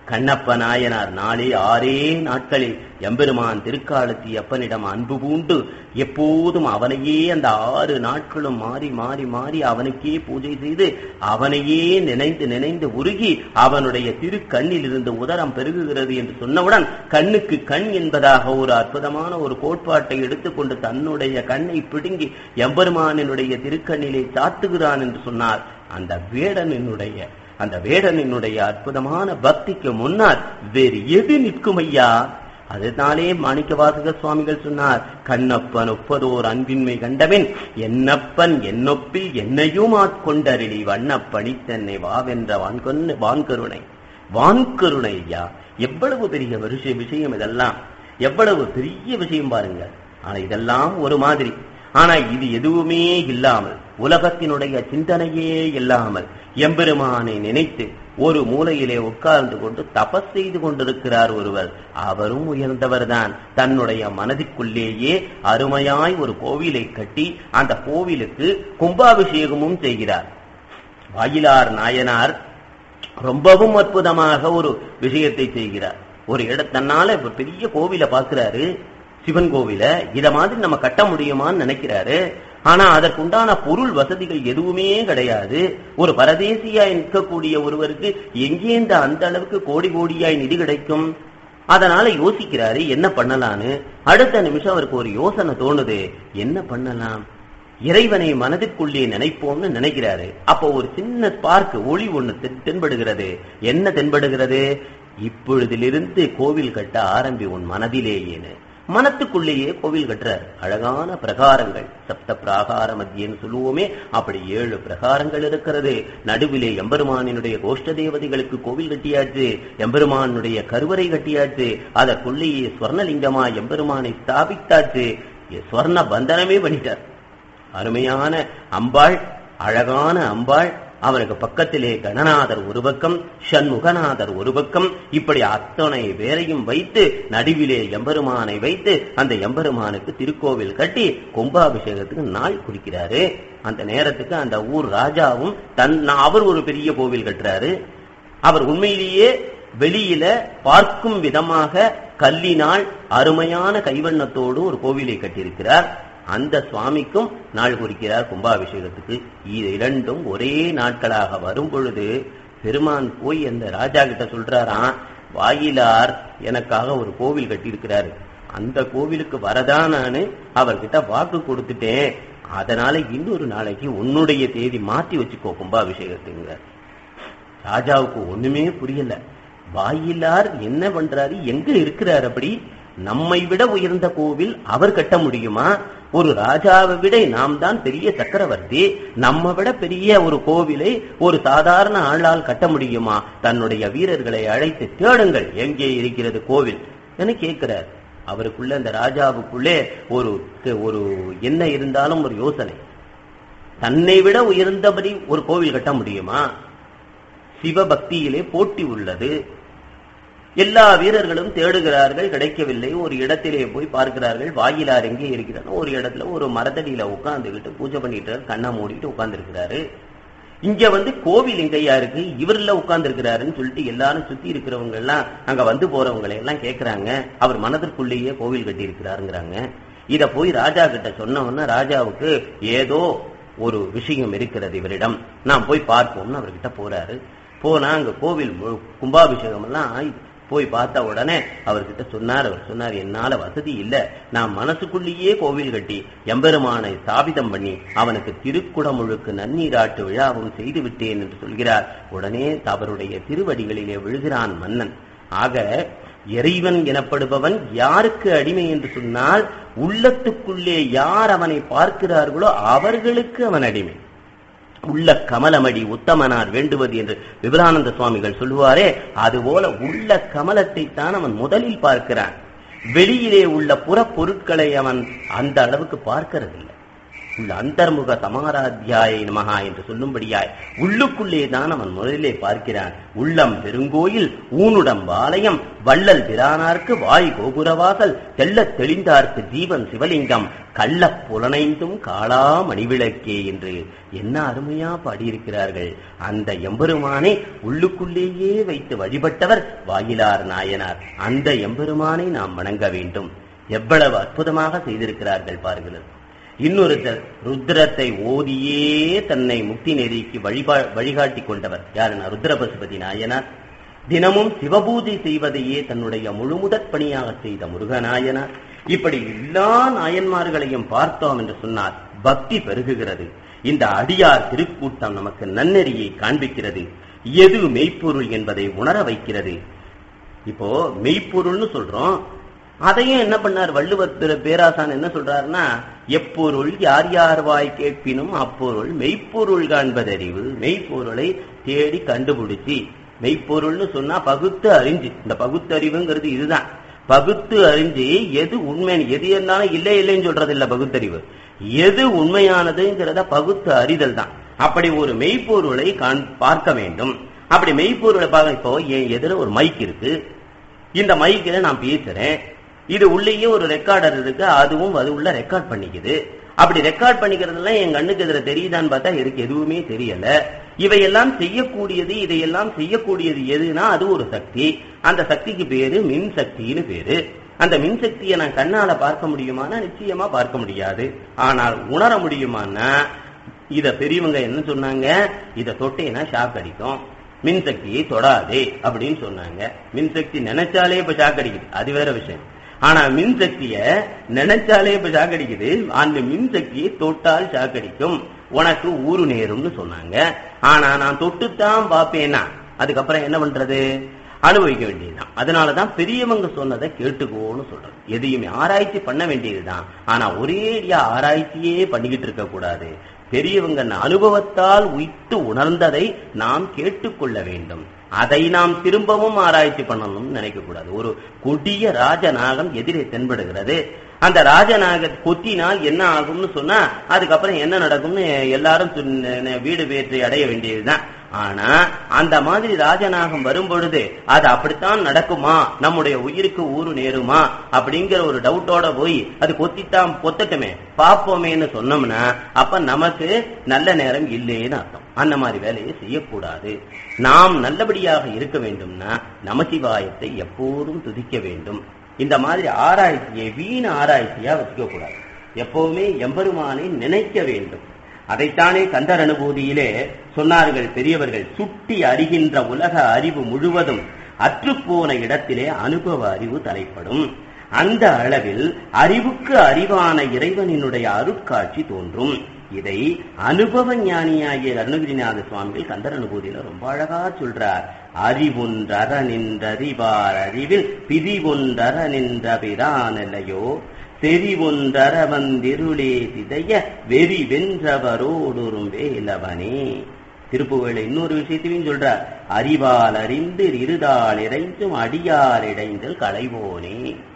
கண்ணப்ப நாயனார் நாளே ஆறே நாட்களில் எம்பெருமான் திருக்காலத்தி அப்பனிடம் அன்பு பூண்டு எப்போதும் அவனையே அந்த ஆறு நாட்களும் மாறி மாறி மாறி அவனுக்கே பூஜை செய்து அவனையே நினைந்து நினைந்து உருகி அவனுடைய திருக்கண்ணில் இருந்து உதரம் பெருகுகிறது என்று சொன்னவுடன் கண்ணுக்கு கண் என்பதாக ஒரு அற்புதமான ஒரு கோட்பாட்டை எடுத்துக்கொண்டு தன்னுடைய கண்ணை பிடுங்கி எம்பெருமானினுடைய திருக்கண்ணிலே சாத்துகிறான் என்று சொன்னார் அந்த வேடனினுடைய அந்த வேடனினுடைய அற்புதமான பக்திக்கு முன்னால் வேறு எது நிற்கும் ஐயா அதனாலே மாணிக்க வாசக சுவாமிகள் சொன்னார் கண்ணப்பன் ஒப்பதோர் அன்பின்மை கண்டவன் என்னப்பன் என்னொப்பில் என்னையும் ஆட்கொண்டருளி வண்ணப்பணி தன்னை வாவென்ற வான்கொன்னு வான்கருணை வான்கருணை ஐயா எவ்வளவு பெரிய வருஷ விஷயம் இதெல்லாம் எவ்வளவு பெரிய விஷயம் பாருங்க ஆனா இதெல்லாம் ஒரு மாதிரி ஆனா இது எதுவுமே இல்லாமல் உலகத்தினுடைய சிந்தனையே இல்லாமல் எம்பெருமானை நினைத்து ஒரு மூலையிலே உட்கார்ந்து கொண்டு தபஸ் செய்து கொண்டிருக்கிறார் ஒருவர் அவரும் உயர்ந்தவர்தான் தன்னுடைய மனதிற்குள்ளேயே அருமையாய் ஒரு கோவிலை கட்டி அந்த கோவிலுக்கு கும்பாபிஷேகமும் செய்கிறார் வாயிலார் நாயனார் ரொம்பவும் அற்புதமாக ஒரு விஷயத்தை செய்கிறார் ஒரு இட தன்னால இப்ப பெரிய கோவில பாக்குறாரு சிவன் கோவில இத மாதிரி நம்ம கட்ட முடியுமான்னு நினைக்கிறாரு ஆனா அதற்குண்டான பொருள் வசதிகள் எதுவுமே கிடையாது ஒரு பரதேசியாய் நிற்கக்கூடிய ஒருவருக்கு எங்கே இந்த அந்த அளவுக்கு கோடி கோடியாய் நிதி கிடைக்கும் அதனால யோசிக்கிறாரு என்ன பண்ணலான்னு அடுத்த நிமிஷம் அவருக்கு ஒரு யோசனை தோணுது என்ன பண்ணலாம் இறைவனை மனதிற்குள்ளே நினைப்போம்னு நினைக்கிறாரு அப்போ ஒரு சின்ன ஸ்பார்க் ஒளி ஒண்ணு தென்- தென்படுகிறது என்ன தென்படுகிறது இப்பொழுதிலிருந்து கோவில் கட்ட ஆரம்பி உன் மனதிலேயேன்னு மனத்துக்குள்ளேயே கோவில் கட்டுறார் அழகான பிரகாரங்கள் சப்த பிராகார மத்தியன்னு சொல்லுவோமே அப்படி ஏழு பிரகாரங்கள் இருக்கிறது நடுவிலே எம்பெருமானினுடைய கோஷ்ட தேவதைகளுக்கு கோவில் கட்டியாச்சு எம்பெருமானுடைய கருவறை கட்டியாச்சு அதற்குள்ளேயே ஸ்வர்ணலிங்கமா எம்பெருமானை ஸ்தாபித்தாச்சு ஸ்வர்ண பந்தனமே பண்ணிட்டார் அருமையான அம்பாள் அழகான அம்பாள் அவருக்கு பக்கத்திலே கணநாதர் ஒரு பக்கம் ஷண்முகநாதர் ஒரு பக்கம் இப்படி அத்தனை பேரையும் வைத்து நடுவிலே எம்பெருமானை வைத்து அந்த எம்பெருமானுக்கு திருக்கோவில் கட்டி கும்பாபிஷேகத்துக்கு நாள் குறிக்கிறாரு அந்த நேரத்துக்கு அந்த ஊர் ராஜாவும் தன் அவர் ஒரு பெரிய கோவில் கட்டுறாரு அவர் உண்மையிலேயே வெளியில பார்க்கும் விதமாக கல்லினால் அருமையான கைவண்ணத்தோடு ஒரு கோவிலை கட்டியிருக்கிறார் அந்த சுவாமிக்கும் நாள் குறிக்கிறார் கும்பாபிஷேகத்துக்கு இது இரண்டும் ஒரே நாட்களாக வரும் பொழுது பெருமான் போய் அந்த ராஜா கிட்ட சொல்றாராம் வாயிலார் எனக்காக ஒரு கோவில் கட்டியிருக்கிறாரு அந்த கோவிலுக்கு வரதான் நானு அவர்கிட்ட வாக்கு கொடுத்துட்டேன் அதனால இன்னொரு நாளைக்கு உன்னுடைய தேதி மாத்தி வச்சுக்கோ கும்பாபிஷேகத்துங்க ராஜாவுக்கு ஒண்ணுமே புரியல வாயிலார் என்ன பண்றாரு எங்க இருக்கிறார் அப்படி நம்மை விட உயர்ந்த கோவில் அவர் கட்ட முடியுமா ஒரு ராஜாவை விட நாம் தான் பெரிய சக்கரவர்த்தி நம்ம விட பெரிய ஒரு கோவிலை ஒரு சாதாரண ஆளால் கட்ட முடியுமா தன்னுடைய வீரர்களை அழைத்து தேடுங்கள் எங்கே இருக்கிறது கோவில் என கேட்கிறார் அவருக்குள்ள அந்த ராஜாவுக்குள்ளே ஒரு ஒரு என்ன இருந்தாலும் ஒரு யோசனை தன்னை விட உயர்ந்தபடி ஒரு கோவில் கட்ட முடியுமா சிவபக்தியிலே போட்டி உள்ளது எல்லா வீரர்களும் தேடுகிறார்கள் கிடைக்கவில்லை ஒரு இடத்திலே போய் பார்க்கிறார்கள் வாயிலார் எங்கே இருக்கிறார் ஒரு இடத்துல ஒரு மரத்தடியில உட்கார்ந்துகிட்டு பூஜை பண்ணிட்டு கண்ணை மூடிட்டு உட்கார்ந்து இருக்கிறாரு இங்க வந்து கோவில் எங்கய்யா இருக்கு இவர்ல உட்கார்ந்து இருக்கிறாருன்னு சொல்லிட்டு எல்லாரும் சுத்தி இருக்கிறவங்க எல்லாம் அங்க வந்து போறவங்களை எல்லாம் கேக்குறாங்க அவர் மனதிற்குள்ளேயே கோவில் கட்டி இருக்கிறாருங்கிறாங்க இத போய் ராஜா கிட்ட சொன்ன உடனே ராஜாவுக்கு ஏதோ ஒரு விஷயம் இருக்கிறது இவரிடம் நாம் போய் பார்ப்போம்னு அவர்கிட்ட போறாரு போனா அங்க கோவில் மு- கும்பாபிஷேகம் எல்லாம் ஆயுது. போய் பார்த்த உடனே அவர்கிட்ட சொன்னார் அவர் சொன்னார் என்னால வசதி இல்ல நான் மனசுக்குள்ளேயே கோவில் கட்டி எம்பெருமானை ஸ்தாபிதம் பண்ணி அவனுக்கு திருக்குடமுழுக்கு நன்னீராட்டு விழாவும் செய்து விட்டேன் என்று சொல்கிறார் உடனே அவருடைய திருவடிகளிலே விழுகிறான் மன்னன் ஆக இறைவன் எனப்படுபவன் யாருக்கு அடிமை என்று சொன்னால் உள்ளத்துக்குள்ளே யார் அவனை பார்க்கிறார்களோ அவர்களுக்கு அவன் அடிமை உள்ள கமலமடி உத்தமனார் வேண்டுவது என்று விபுலானந்த சுவாமிகள் சொல்லுவாரே அதுபோல உள்ள கமலத்தை தான் அவன் முதலில் பார்க்கிறான் வெளியிலே உள்ள புற பொருட்களை அவன் அந்த அளவுக்கு பார்க்கறதில்லை உள்ள அந்தர்முக சமாராத்தியாய நமகா என்று சொல்லும்படியாய் உள்ளுக்குள்ளே தான் அவன் முதலிலே பார்க்கிறான் உள்ளம் பெருங்கோயில் ஊனுடம் ஆலயம் வள்ளல் பிரானார்க்கு வாய் கோபுரவாசல் தெள்ளத் தெளிந்தார்க்கு ஜீவன் சிவலிங்கம் கள்ளப் புலனைந்தும் காளா மணிவிளக்கே என்று என்ன அருமையா பாடியிருக்கிறார்கள் அந்த எம்பெருமானை உள்ளுக்குள்ளேயே வைத்து வழிபட்டவர் வாயிலார் நாயனார் அந்த எம்பெருமானை நாம் வணங்க வேண்டும் எவ்வளவு அற்புதமாக செய்திருக்கிறார்கள் பாருங்கள் இன்னொருத்தர் ருத்ரத்தை ஓதியே தன்னை முக்தி நெறிக்கு வழிபா வழிகாட்டி கொண்டவர் யாருன்னா ருத்ர பசுபதி நாயனார் தினமும் சிவபூஜை செய்வதையே தன்னுடைய முழுமுதற் பணியாக செய்த முருகநாயனார் இப்படி எல்லா நாயன்மார்களையும் பார்த்தோம் என்று சொன்னார் பக்தி பெருகுகிறது இந்த அடியார் திருக்கூட்டம் நமக்கு நன்னெறியை காண்பிக்கிறது எது மெய்ப்பொருள் என்பதை உணர வைக்கிறது இப்போ மெய்ப்பொருள்னு சொல்றோம் அதையும் என்ன பண்ணார் வள்ளுவர் திரு பேராசான் என்ன சொல்றாருன்னா எப்பொருள் யார் யார் வாய் கேட்பினும் அப்பொருள் மெய்ப்பொருள் காண்பதறிவு மெய்ப்பொருளை தேடி கண்டுபிடிச்சி மெய்ப்பொருள்னு சொன்னா பகுத்து அறிஞ்சு இந்த பகுத்தறிவுங்கிறது இதுதான் பகுத்து அறிஞ்சு எது உண்மை எது என்னாலும் இல்லை இல்லைன்னு சொல்றது இல்ல பகுத்தறிவு எது உண்மையானதுங்கிறத பகுத்து அறிதல் தான் அப்படி ஒரு மெய்ப்பொருளை காண் பார்க்க வேண்டும் அப்படி மெய்ப்பொருளை பார்க்க இப்போ என் எதிர ஒரு மைக் இருக்கு இந்த மைக்கில் நான் பேசுறேன் இது உள்ளேயே ஒரு ரெக்கார்டர் இருக்கு அதுவும் அது உள்ள ரெக்கார்ட் பண்ணிக்குது அப்படி ரெக்கார்ட் பண்ணிக்கிறதுலாம் என் கண்ணுக்கு எதிர தெரியுதான்னு பார்த்தா எனக்கு எதுவுமே தெரியல இவையெல்லாம் செய்யக்கூடியது இதையெல்லாம் செய்யக்கூடியது எதுனா அது ஒரு சக்தி அந்த சக்திக்கு பேரு மின் சக்தின்னு பேரு அந்த மின்சக்தியை நான் கண்ணால பார்க்க முடியுமானா நிச்சயமா பார்க்க முடியாது ஆனால் உணர முடியுமானா இத பெரியவங்க என்ன சொன்னாங்க இத தொட்டேன்னா ஷாக் அடிக்கும் மின்சக்தியை தொடாதே அப்படின்னு சொன்னாங்க மின்சக்தி நினைச்சாலே இப்ப ஷாக் அடிக்குது அது வேற விஷயம் ஆனா மின்சக்திய நினைச்சாலே இப்ப ஷாக் அடிக்குது அந்த மின்சக்தியை தொட்டால் ஷாக் அடிக்கும் உனக்கு ஊரு நேரும்னு சொன்னாங்க ஆனா நான் தொட்டுத்தான் பார்ப்பேனா அதுக்கப்புறம் என்ன பண்றது அனுபவிக்க வேண்டியதுதான் அதனாலதான் பெரியவங்க சொன்னதை கேட்டுக்கோன்னு சொல்றது எதையுமே ஆராய்ச்சி பண்ண வேண்டியதுதான் ஆனா ஒரேடியா ஆராய்ச்சியே பண்ணிக்கிட்டு இருக்க கூடாது பெரியவங்க அனுபவத்தால் உய்த்து உணர்ந்ததை நாம் கேட்டுக்கொள்ள வேண்டும் அதை நாம் திரும்பவும் ஆராய்ச்சி பண்ணணும்னு நினைக்க கூடாது ஒரு கொடிய ராஜநாகம் எதிரே தென்படுகிறது அந்த ராஜநாக கொத்தினால் என்ன ஆகும்னு சொன்னா அதுக்கப்புறம் என்ன நடக்கும்னு எல்லாரும் சொன்ன- வீடு வேற்றை அடைய வேண்டியதுதான் ஆனா அந்த மாதிரி ராஜநாகம் வரும் பொழுது அது அப்படித்தான் நடக்குமா நம்முடைய உயிருக்கு ஊரு நேருமா அப்படிங்கிற ஒரு டவுட்டோட போய் அது கொத்தித்தான் கொத்தட்டுமே பாப்போமேன்னு சொன்னோம்னா அப்ப நமக்கு நல்ல நேரம் இல்லைன்னு அர்த்தம் அந்த மாதிரி வேலையை செய்யக்கூடாது நாம் நல்லபடியாக இருக்க வேண்டும்னா நமசிவாயத்தை எப்போதும் துதிக்க வேண்டும் இந்த மாதிரி ஆராய்ச்சியை வீண் ஆராய்ச்சியா வச்சுக்க கூடாது எப்பவுமே எம்பெருமானை நினைக்க வேண்டும் அதைத்தானே கந்தர் அனுபூதியிலே சொன்னார்கள் பெரியவர்கள் சுட்டி அறிகின்ற உலக அறிவு முழுவதும் அற்றுப்போன இடத்திலே அனுபவ அறிவு தலைப்படும் அந்த அளவில் அறிவுக்கு அறிவான இறைவனினுடைய அருட்காட்சி தோன்றும் இதை அனுபவ ஞானியாகிய அருணகிரிநாத சுவாமிகள் கந்தர் அனுபூதியில ரொம்ப அழகா சொல்றார் அறிவுன்றற நின்றறிவார் அறிவில் பிரிவொன்றற நின்ற பிரானலையோ செறிவொன்றற வந்திருளே சிதைய வெறி வென்றவரோடொரும் வேலவனே திருப்புகழ இன்னொரு விஷயத்தையும் சொல்றார் அறிவால் அறிந்து இருதால் இறைஞ்சும் அடியார் இடைந்தல் களைவோனே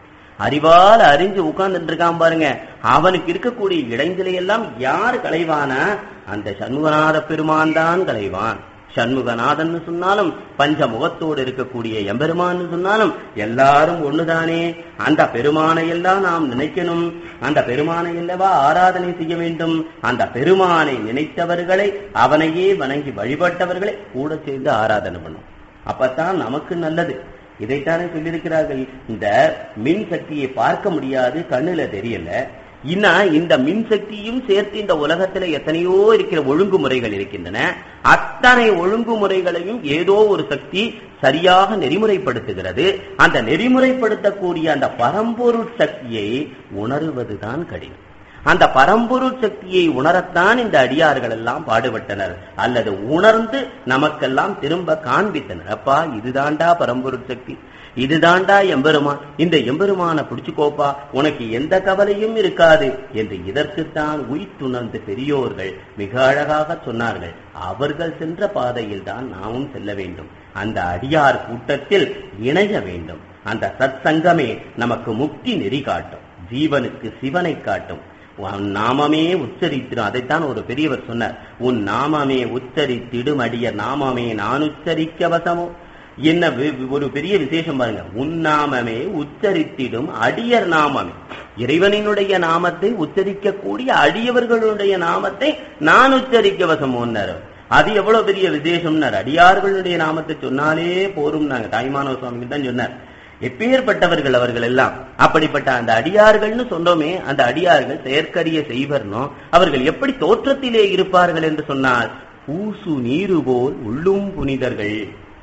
அறிவால் அறிஞ்சு உட்கார்ந்துட்டு இருக்கான் பாருங்க அவனுக்கு இருக்கக்கூடிய இடைஞ்சலை எல்லாம் யார் களைவானா அந்த சண்முகநாத பெருமான் தான் களைவான் சண்முகநாதன் சொன்னாலும் பஞ்ச முகத்தோடு இருக்கக்கூடிய எம்பெருமான்னு சொன்னாலும் எல்லாரும் ஒண்ணுதானே அந்த பெருமானை எல்லாம் நாம் நினைக்கணும் அந்த பெருமானை அல்லவா ஆராதனை செய்ய வேண்டும் அந்த பெருமானை நினைத்தவர்களை அவனையே வணங்கி வழிபட்டவர்களை கூட சேர்ந்து ஆராதனை பண்ணும் அப்பத்தான் நமக்கு நல்லது இதைத்தானே சொல்லியிருக்கிறார்கள் இந்த மின் சக்தியை பார்க்க முடியாது கண்ணுல தெரியல இன்னா இந்த மின்சக்தியும் சேர்த்து இந்த உலகத்துல எத்தனையோ இருக்கிற ஒழுங்குமுறைகள் இருக்கின்றன அத்தனை ஒழுங்குமுறைகளையும் ஏதோ ஒரு சக்தி சரியாக நெறிமுறைப்படுத்துகிறது அந்த நெறிமுறைப்படுத்தக்கூடிய அந்த பரம்பொருள் சக்தியை உணருவதுதான் கடினம் அந்த பரம்பொருள் சக்தியை உணரத்தான் இந்த அடியார்கள் எல்லாம் பாடுபட்டனர் அல்லது உணர்ந்து நமக்கெல்லாம் திரும்ப காண்பித்தனர் அப்பா இதுதாண்டா பரம்பொருள் சக்தி இதுதாண்டா எம்பெருமான் இந்த எம்பெருமான பிடிச்சுக்கோப்பா உனக்கு எந்த கவலையும் இருக்காது என்று இதற்குத்தான் உய்த்துணர்ந்த பெரியோர்கள் மிக அழகாக சொன்னார்கள் அவர்கள் சென்ற பாதையில் தான் நாமும் செல்ல வேண்டும் அந்த அடியார் கூட்டத்தில் இணைய வேண்டும் அந்த சத் சங்கமே நமக்கு முக்தி நெறி காட்டும் ஜீவனுக்கு சிவனை காட்டும் உன் நாமமே உச்சரித்திடும் அதைத்தான் ஒரு பெரியவர் சொன்னார் உன் நாமமே உச்சரித்திடும் அடியர் நாமமே நான் உச்சரிக்க வசமோ என்ன வி- ஒரு பெரிய விசேஷம் பாருங்க உன் நாமமே உச்சரித்திடும் அடியர் நாமமே இறைவனினுடைய நாமத்தை உச்சரிக்கக்கூடிய அடியவர்களுடைய நாமத்தை நான் உச்சரிக்க வசமோன்னாரு அது எவ்வளவு பெரிய விசேஷம்னார் அடியார்களுடைய நாமத்தை சொன்னாலே போரும் நாங்க தாய்மானவ சுவாமிக்கு தான் சொன்னார் எப்பேற்பட்டவர்கள் அவர்கள் எல்லாம் அப்படிப்பட்ட அந்த அடியார்கள்னு சொன்னோமே அந்த அடியார்கள் செயற்கரிய செய்வர்னோ அவர்கள் எப்படி தோற்றத்திலே இருப்பார்கள் என்று சொன்னால் பூசு நீரு போல் உள்ளும் புனிதர்கள்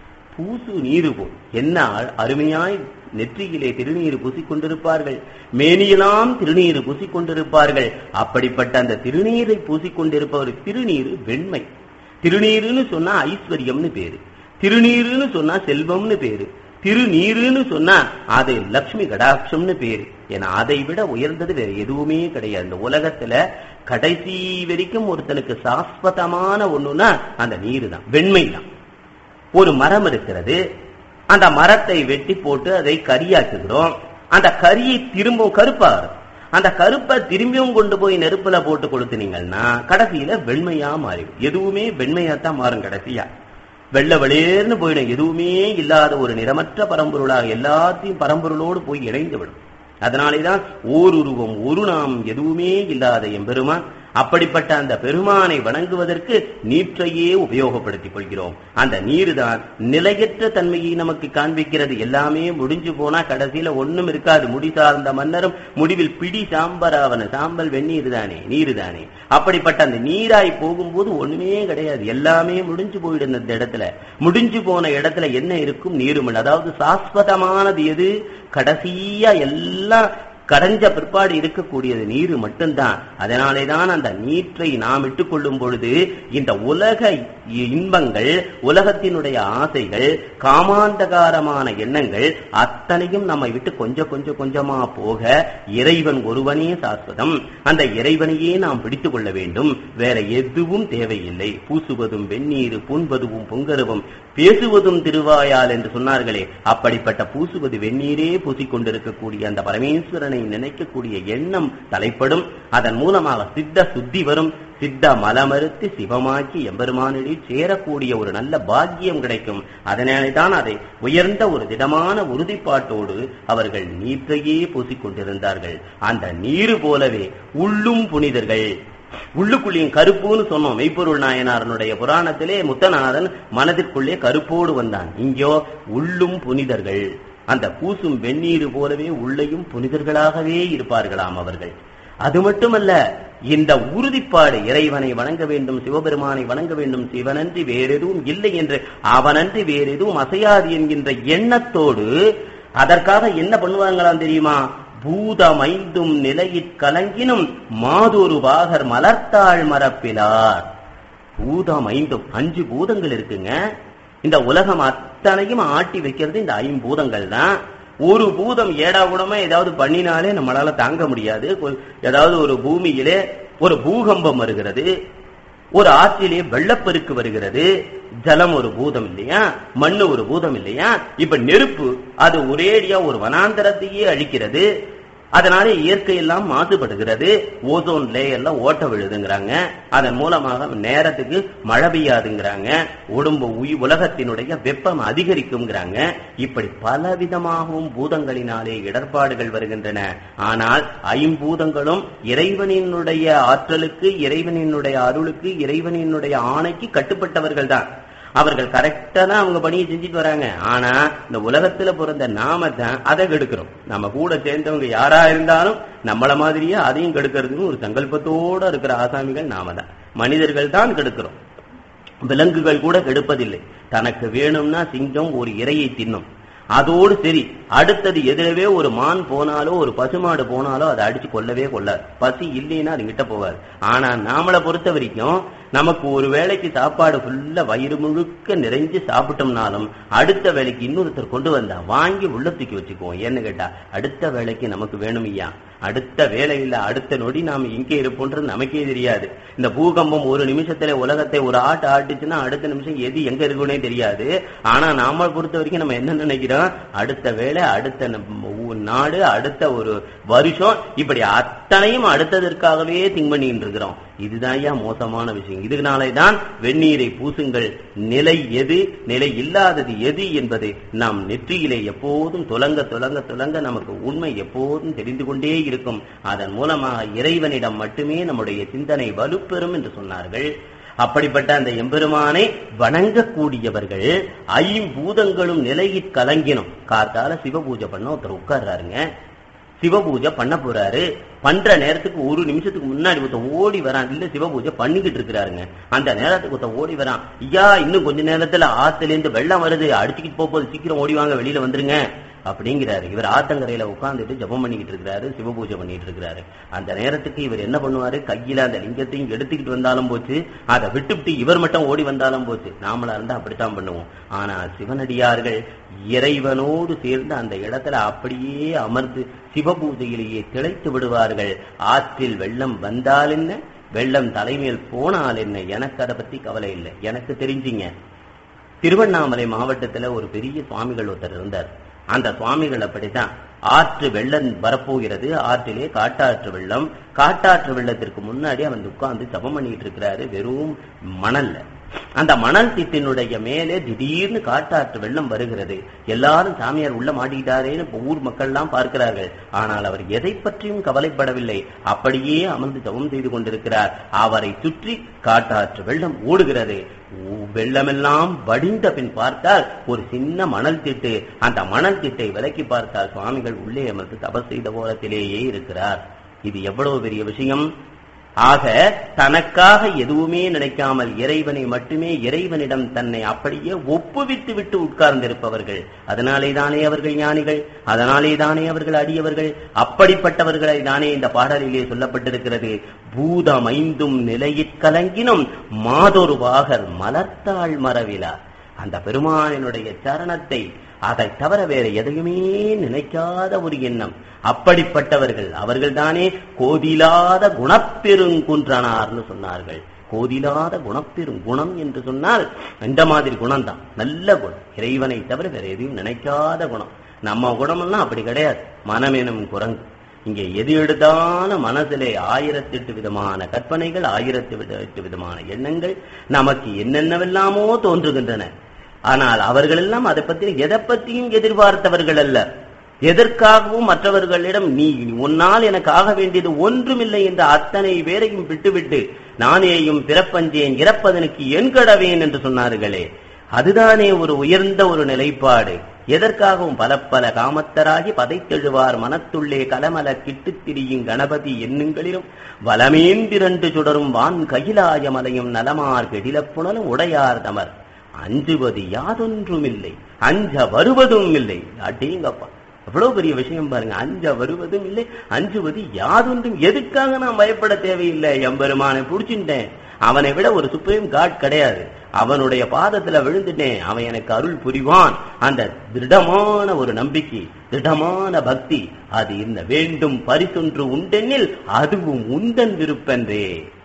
பூசு நீரு போல் என்ன அ- அருமையாய் நெற்றியிலே திருநீர் பூசிக்கொண்டிருப்பார்கள் மேனியெல்லாம் திருநீர் பூசிக்கொண்டிருப்பார்கள் அப்படிப்பட்ட அந்த திருநீரை பூசிக்கொண்டிருப்பவர் திருநீரு வெண்மை திருநீருன்னு சொன்னா ஐஸ்வர்யம்னு பேரு திருநீருன்னு சொன்னா செல்வம்னு பேரு திருநீருன்னு சொன்னா அது லக்ஷ்மி கடாட்சம்னு பேரு ஏன்னா அதை விட உயர்ந்தது வேற எதுவுமே கிடையாது இந்த உலகத்துல கடைசி வரைக்கும் ஒருத்தனுக்கு சாஸ்வதமான ஒண்ணுன்னா அந்த நீரு தான் வெண்மை தான் ஒரு மரம் இருக்கிறது அந்த மரத்தை வெட்டி போட்டு அதை கரியாக்குகிறோம் அந்த கரியை திரும்பவும் கருப்பா வரும். அந்த கருப்பை திரும்பியும் கொண்டு போய் நெருப்புல போட்டு கொளுத்துனீங்கன்னா கடைசியில வெண்மையா மாறிடும் எதுவுமே வெண்மையா தான் மாறும் கடைசியா வெள்ளை வெளியேர்னு போயிடும் எதுவுமே இல்லாத ஒரு நிறமற்ற பரம்பொருளாக எல்லாத்தையும் பரம்பொருளோடு போய் இணைந்து விடும் அதனாலேதான் ஓருருவம் ஒரு நாம் எதுவுமே இல்லாத எம்பெருமான் அப்படிப்பட்ட அந்த பெருமானை வணங்குவதற்கு நீற்றையே உபயோகப்படுத்திக் கொள்கிறோம் அந்த நீர் தான் நிலையற்ற தன்மையை நமக்கு காண்பிக்கிறது எல்லாமே முடிஞ்சு போனா கடைசியில ஒண்ணும் இருக்காது முடி சார்ந்த மன்னரும் முடிவில் பிடி சாம்பராவன சாம்பல் வெந்நீர் தானே நீர் தானே அப்படிப்பட்ட அந்த நீராய் போகும்போது ஒண்ணுமே கிடையாது எல்லாமே முடிஞ்சு போயிடும் இந்த இடத்துல முடிஞ்சு போன இடத்துல என்ன இருக்கும் நீருமன் அதாவது சாஸ்வதமானது எது கடைசியா எல்லாம் கரைஞ்ச பிற்பாடு இருக்கக்கூடியது நீர் மட்டும்தான் அதனாலே தான் அந்த நீற்றை நாம் இட்டுக்கொள்ளும் பொழுது இந்த உலக இன்பங்கள் உலகத்தினுடைய ஆசைகள் காமாந்தகாரமான எண்ணங்கள் அத்தனையும் நம்மை விட்டு கொஞ்சம் கொஞ்சம் கொஞ்சமா போக இறைவன் ஒருவனே சாஸ்வதம் அந்த இறைவனையே நாம் பிடித்துக் கொள்ள வேண்டும் வேற எதுவும் தேவையில்லை பூசுவதும் வெந்நீர் பூண்பதுவும் பொங்கருவும் பேசுவதும் திருவாயால் என்று சொன்னார்களே அப்படிப்பட்ட பூசுவது வெந்நீரே பூசிக்கொண்டிருக்கக்கூடிய அந்த பரமேஸ்வரனை நினைக்கக்கூடிய எண்ணம் தலைப்படும் அதன் மூலமாக சித்த சுத்தி வரும் சித்த மலமறுத்து சிவமாக்கி எம்பெருமானிடையே சேரக்கூடிய ஒரு நல்ல பாக்கியம் கிடைக்கும் அதனாலே தான் அதை உயர்ந்த ஒரு திடமான உறுதிப்பாட்டோடு அவர்கள் நீற்றையே பூசிக்கொண்டிருந்தார்கள் அந்த நீரு போலவே உள்ளும் புனிதர்கள் உள்ளுக்குள்ளேயும் கருப்புன்னு சொன்னோம் மெய்ப்பொருள் நாயனாரனுடைய புராணத்திலே முத்தநாதன் மனதிற்குள்ளே கருப்போடு வந்தான் இங்கோ உள்ளும் புனிதர்கள் அந்த பூசும் வெந்நீர் போலவே உள்ளேயும் புனிதர்களாகவே இருப்பார்களாம் அவர்கள் அது மட்டுமல்ல இந்த உறுதிப்பாடு இறைவனை வணங்க வேண்டும் சிவபெருமானை வணங்க வேண்டும் சிவனன்றி வேறெதுவும் இல்லை என்று அவனன்றி வேறெதுவும் அசையாது என்கின்ற எண்ணத்தோடு அதற்காக என்ன பண்ணுவாங்களாம் தெரியுமா பூதமைந்தும் நிலையிற் கலங்கினும் மாதொரு பாகர் மலர்த்தாள் மரப்பிலார் பூதம் ஐந்தும் அஞ்சு பூதங்கள் இருக்குங்க இந்த உலகம் அத்தனையும் ஆட்டி வைக்கிறது இந்த ஐம்பூதங்கள் தான் ஒரு பூதம் ஏடா கூடமா ஏதாவது பண்ணினாலே நம்மளால தாங்க முடியாது கொ- ஏதாவது ஒரு பூமியிலே ஒரு பூகம்பம் வருகிறது ஒரு ஆற்றிலே வெள்ளப்பெருக்கு வருகிறது ஜலம் ஒரு பூதம் இல்லையா மண்ணு ஒரு பூதம் இல்லையா இப்ப நெருப்பு அது ஒரேடியா ஒரு வனாந்தரத்தையே அழிக்கிறது அதனால இயற்கை எல்லாம் மாசுபடுகிறது ஓசோன் லேயர்ல ஓட்ட விழுதுங்கிறாங்க அதன் மூலமாக நேரத்துக்கு மழை பெய்யாதுங்கிறாங்க உடம்பு உயி உலகத்தினுடைய வெப்பம் அதிகரிக்குங்கிறாங்க இப்படி பலவிதமாகவும் பூதங்களினாலே இடர்பாடுகள் வருகின்றன ஆனால் ஐம்பூதங்களும் இறைவனினுடைய ஆற்றலுக்கு இறைவனினுடைய அருளுக்கு இறைவனினுடைய ஆணைக்கு கட்டுப்பட்டவர்கள் தான் அவர்கள் கரெக்டா தான் அவங்க பணியை செஞ்சுட்டு வராங்க ஆனா இந்த உலகத்துல பிறந்த நாம தான் அதை கெடுக்கிறோம் நம்ம கூட சேர்ந்தவங்க யாரா இருந்தாலும் நம்மள மாதிரியே அதையும் கெடுக்கிறதுன்னு ஒரு சங்கல்பத்தோட இருக்கிற ஆசாமிகள் நாம தான் மனிதர்கள் தான் கெடுக்கிறோம் விலங்குகள் கூட கெடுப்பதில்லை தனக்கு வேணும்னா சிங்கம் ஒரு இரையை தின்னும் அதோடு சரி அடுத்தது எதிரவே ஒரு மான் போனாலோ ஒரு பசுமாடு போனாலோ அதை அடிச்சு கொல்லவே கொள்ளாது பசி இல்லைன்னா அது கிட்ட போகாது ஆனா நாமளை பொறுத்த வரைக்கும் நமக்கு ஒரு வேளைக்கு சாப்பாடு ஃபுல்லா வயிறு முழுக்க நிறைஞ்சு சாப்பிட்டோம்னாலும் அடுத்த வேளைக்கு இன்னொருத்தர் கொண்டு வந்தா வாங்கி உள்ள தூக்கி வச்சுக்குவோம் ஏன்னு கேட்டா அடுத்த வேளைக்கு நமக்கு வேணும் ஐயா அடுத்த வேலையில் அடுத்த நொடி நாம் எங்கே இருப்போன்றது நமக்கே தெரியாது இந்த பூகம்பம் ஒரு நிமிஷத்துல உலகத்தை ஒரு ஆட்டு ஆட்டுச்சுன்னா அடுத்த நிமிஷம் எது எங்க இருக்குன்னே தெரியாது ஆனா நாம பொறுத்த வரைக்கும் நம்ம என்ன நினைக்கிறோம் அடுத்த வேலை அடுத்த நம்ம ஊ- நாடு அடுத்த ஒரு வருஷம் இப்படி அத்தனையும் அடுத்ததற்காகவே திங்க் பண்ணிட்டு இருக்கிறோம் இதுதான் ஐயா மோசமான விஷயம் இதனாலே தான் வெந்நீரை பூசுங்கள் நிலை எது நிலை இல்லாதது எது என்பது நாம் நெற்றியிலே எப்போதும் துலங்க துலங்க துலங்க நமக்கு உண்மை எப்போதும் தெரிந்து கொண்டே இருக்கும் அதன் மூலமாக இறைவனிடம் மட்டுமே நம்முடைய சிந்தனை வலுப்பெறும் என்று சொன்னார்கள் அப்படிப்பட்ட அந்த எம்பெருமானை வணங்கக்கூடியவர்கள் ஐம்பூதங்களும் நிலையில் கலங்கினும் காத்தால சிவ பூஜை பண்ண ஒருத்தர் உட்கார்றாருங்க சிவபூஜை பண்ண போறாரு பண்ற நேரத்துக்கு ஒரு நிமிஷத்துக்கு முன்னாடி ஒருத்தன் ஓடி வரான் இல்ல சிவபூஜை பண்ணிக்கிட்டு இருக்கிறாருங்க அந்த நேரத்துக்கு ஒருத்தன் ஓடி வரான் ஐயா இன்னும் கொஞ்ச நேரத்துல ஆத்துல இருந்து வெள்ளம் வருது அடிச்சுக்கிட்டு போக போகுது சீக்கிரம் ஓடி வாங்க வெளியில வந்துருங்க அப்படிங்கிறாரு இவர் ஆத்தங்கரையில உட்கார்ந்துட்டு ஜெபம் பண்ணிக்கிட்டு இருக்கிறாரு சிவபூஜை பண்ணிட்டு இருக்கிறாரு அந்த நேரத்துக்கு இவர் என்ன பண்ணுவாரு கையில அந்த லிங்கத்தையும் எடுத்துக்கிட்டு வந்தாலும் போச்சு அதை விட்டுவிட்டு இவர் மட்டும் ஓடி வந்தாலும் போச்சு நாமளா இருந்தா அப்படித்தான் பண்ணுவோம் ஆனா சிவனடியார்கள் இறைவனோடு சேர்ந்து அந்த இடத்துல அப்படியே அமர்ந்து சிவபூஜையிலேயே திளைத்து விடுவார்கள் ஆற்றில் வெள்ளம் வந்தால் என்ன வெள்ளம் தலைமையில் போனால் என்ன எனக்கு அதை பத்தி கவலை இல்லை எனக்கு தெரிஞ்சுங்க திருவண்ணாமலை மாவட்டத்துல ஒரு பெரிய சுவாமிகள் ஒருத்தர் இருந்தார் அந்த சுவாமிகள் அப்படித்தான் ஆற்று வெள்ளம் வரப்போகிறது ஆற்றிலே காட்டாற்று வெள்ளம் காட்டாற்று வெள்ளத்திற்கு முன்னாடி அவன் உட்கார்ந்து ஜபம் பண்ணிட்டு இருக்கிறாரு வெறும் மணல்ல அந்த மணல் திட்டினுடைய மேலே திடீர்னு காட்டாற்று வெள்ளம் வருகிறது எல்லாரும் சாமியார் உள்ள மாட்டிக்கிட்டாரேன்னு இப்ப ஊர் மக்கள் எல்லாம் பார்க்கிறார்கள் ஆனால் அவர் எதை பற்றியும் கவலைப்படவில்லை அப்படியே அமர்ந்து ஜபம் செய்து கொண்டிருக்கிறார் அவரை சுற்றி காட்டாற்று வெள்ளம் ஓடுகிறது ஊ- வெள்ளமெல்லாம் வடிந்த பின் பார்த்தால் ஒரு சின்ன மணல் திட்டு அந்த மணல் திட்டை விலக்கி பார்த்தால் சுவாமிகள் உள்ளே அமர்ந்து தபஸ் செய்த கோலத்திலேயே இருக்கிறார் இது எவ்வளவு பெரிய விஷயம் ஆக தனக்காக எதுவுமே நினைக்காமல் இறைவனை மட்டுமே இறைவனிடம் தன்னை அப்படியே ஒப்புவித்து விட்டு உட்கார்ந்திருப்பவர்கள் அதனாலே தானே அவர்கள் ஞானிகள் அதனாலே தானே அவர்கள் அடியவர்கள் அப்படிப்பட்டவர்களை தானே இந்த பாடலிலே சொல்லப்பட்டிருக்கிறது பூதம் ஐந்தும் நிலையிற் கலங்கினும் மாதொரு பாகர் மலர்த்தாள் மறவிலார் அந்த பெருமானினுடைய சரணத்தை அதை தவிர வேற எதையுமே நினைக்காத ஒரு எண்ணம் அப்படிப்பட்டவர்கள் அவர்கள்தானே கோதிலாத குணப்பெருங்குன்றனார்னு சொன்னார்கள் கோதிலாத குணப்பெரும் குணம் என்று சொன்னால் இந்த மாதிரி குணம் தான் நல்ல குணம் இறைவனை தவிர வேற எதையும் நினைக்காத குணம் நம்ம குணமெல்லாம் அப்படி கிடையாது மனமெனும் குரங்கு இங்கே எது எடுத்தாலும் மனதிலே ஆயிரத்தெட்டு விதமான கற்பனைகள் ஆயிரத்தி எட்டு விதமான எண்ணங்கள் நமக்கு என்னென்னவெல்லாமோ தோன்றுகின்றன ஆனால் அவர்கள் எல்லாம் அதை பற்றி எதை பற்றியும் எதிர்பார்த்தவர்கள் அல்ல எதற்காகவும் மற்றவர்களிடம் நீ உன்னால் எனக்கு ஆக வேண்டியது ஒன்றுமில்லை என்ற அத்தனை பேரையும் விட்டுவிட்டு நானேயும் பிறப்பஞ்சேன் இறப்பதனுக்கு என் கடவேன் என்று சொன்னார்களே அதுதானே ஒரு உயர்ந்த ஒரு நிலைப்பாடு எதற்காகவும் பல பல காமத்தராகி பதைத்தெழுவார் மனத்துள்ளே கலமல கிட்டுத் திரியும் கணபதி எண்ணுங்களிலும் வலமேந்திரண்டு சுடரும் வான் கைலாய மலையும் நலமார் கெடிலப் புனலும் உடையார் தமர் அஞ்சுவது யாதொன்றுமில்லை அஞ்ச வருவதும் இல்லை அடேங்கப்பா எவ்வளவு பெரிய விஷயம் பாருங்க அஞ்ச வருவதும் இல்லை அஞ்சுவது யாதொன்றும் எதுக்காக நான் பயப்பட தேவையில்லை எம்பெருமானை புடிச்சுட்டேன் அவனை விட ஒரு சுப்ரீம் காட் கிடையாது அவனுடைய பாதத்துல விழுந்துட்டேன் அவன் எனக்கு அருள் புரிவான் அந்த திருடமான ஒரு நம்பிக்கை திருடமான பக்தி அது இந்த வேண்டும் பரிசொன்று உண்டெனில் அதுவும் உந்தன் விருப்பன்றே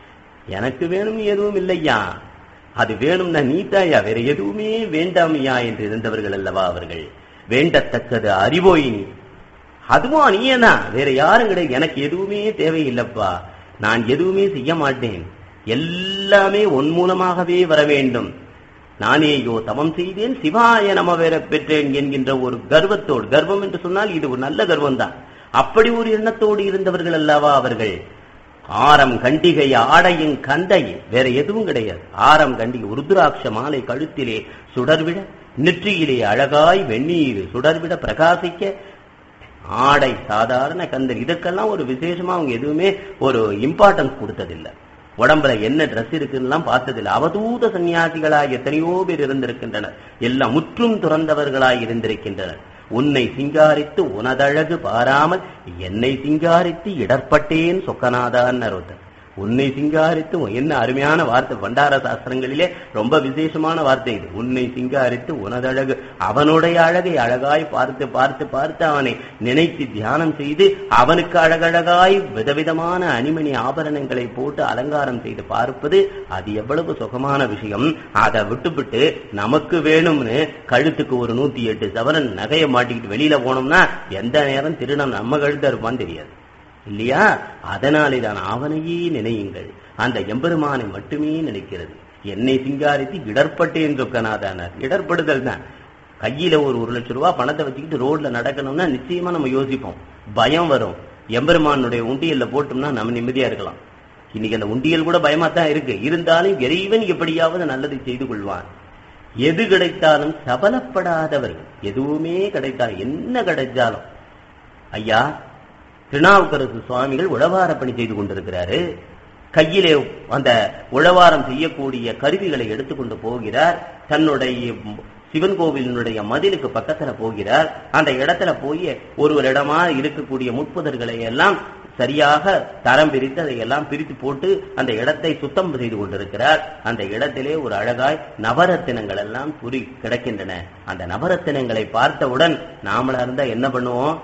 எனக்கு வேணும் எதுவும் இல்லையா அது வேணும்னா நீதாயா வேற எதுவுமே வேண்டாமையா என்று இருந்தவர்கள் அல்லவா அவர்கள் வேண்டத்தக்கது அறிவோய் நீ அதுவும் நீயேதான் வேற யாரும் கிடையாது எனக்கு எதுவுமே தேவையில்லப்பா நான் எதுவுமே செய்ய மாட்டேன் எல்லாமே உன் மூலமாகவே வர வேண்டும் நானேயோ தவம் செய்தேன் சிவாய நம வேற பெற்றேன் என்கின்ற ஒரு கர்வத்தோடு கர்வம் என்று சொன்னால் இது ஒரு நல்ல கர்வம் தான் அப்படி ஒரு எண்ணத்தோடு இருந்தவர்கள் அல்லவா அவர்கள் ஆரம் கண்டிகை ஆடையும் கந்தை வேற எதுவும் கிடையாது ஆரம் கண்டிகை உருதுராட்ச மாலை கழுத்திலே சுடர்விட நெற்றியிலே அழகாய் வெந்நீர் சுடர்விட பிரகாசிக்க ஆடை சாதாரண கந்தர் இதற்கெல்லாம் ஒரு விசேஷமா அவங்க எதுவுமே ஒரு இம்பார்ட்டன்ஸ் கொடுத்ததில்லை உடம்புல என்ன ட்ரெஸ் இருக்குன்னு பார்த்ததில்லை அவதூத சன்னியாசிகளாய் எத்தனையோ பேர் இருந்திருக்கின்றனர் எல்லாம் முற்றும் துறந்தவர்களாய் இருந்திருக்கின்றனர் உன்னை சிங்காரித்து உனதழகு பாராமல் என்னை சிங்காரித்து இடர்பட்டேன் சொக்கநாதான் ஒருத்தர் உன்னை சிங்காரித்து என்ன அருமையான வார்த்தை பண்டார சாஸ்திரங்களிலே ரொம்ப விசேஷமான வார்த்தை இது உன்னை சிங்காரித்து உனதழகு அவனுடைய அழகை அழகாய் பார்த்து பார்த்து பார்த்து அவனை நினைத்து தியானம் செய்து அவனுக்கு அழகழகாய் விதவிதமான அணிமணி ஆபரணங்களை போட்டு அலங்காரம் செய்து பார்ப்பது அது எவ்வளவு சுகமான விஷயம் அதை விட்டுவிட்டு நமக்கு வேணும்னு கழுத்துக்கு ஒரு நூத்தி எட்டு சவரன் நகையை மாட்டிக்கிட்டு வெளியில போனோம்னா எந்த நேரம் திருடம் நம்ம கழுத்த இருப்பான்னு தெரியாது இல்லையா அதனாலே தான் அவனையே நினையுங்கள் அந்த எம்பெருமானை மட்டுமே நினைக்கிறது என்னை சிங்காரித்து இடர்பட்டேன் சொக்கனாதானார் இடர்படுதல் தான் கையில ஒரு ஒரு லட்சம் ரூபாய் பணத்தை வச்சுக்கிட்டு ரோட்ல நடக்கணும்னா நிச்சயமா நம்ம யோசிப்போம் பயம் வரும் எம்பெருமானுடைய உண்டியல்ல போட்டோம்னா நம்ம நிம்மதியா இருக்கலாம் இன்னைக்கு அந்த உண்டியல் கூட பயமா தான் இருக்கு இருந்தாலும் இறைவன் எப்படியாவது நல்லதை செய்து கொள்வான் எது கிடைத்தாலும் சபலப்படாதவர்கள் எதுவுமே கிடைத்தாலும் என்ன கிடைச்சாலும் ஐயா திருநாவுக்கரசு சுவாமிகள் உழவார பணி செய்து கொண்டிருக்கிறாரு கையிலே அந்த உழவாரம் செய்யக்கூடிய கருவிகளை எடுத்துக்கொண்டு போகிறார் தன்னுடைய சிவன் கோவிலினுடைய மதிலுக்கு பக்கத்துல போகிறார் அந்த இடத்துல போய் ஒரு ஒரு இடமா இருக்கக்கூடிய முட்புதர்களை எல்லாம் சரியாக தரம் பிரித்து அதை எல்லாம் பிரித்து போட்டு அந்த இடத்தை சுத்தம் செய்து கொண்டிருக்கிறார் அந்த இடத்திலே ஒரு அழகாய் நவரத்தினங்கள் எல்லாம் புரி கிடக்கின்றன அந்த நவரத்தினங்களை பார்த்தவுடன் நாமளா இருந்தா என்ன பண்ணுவோம்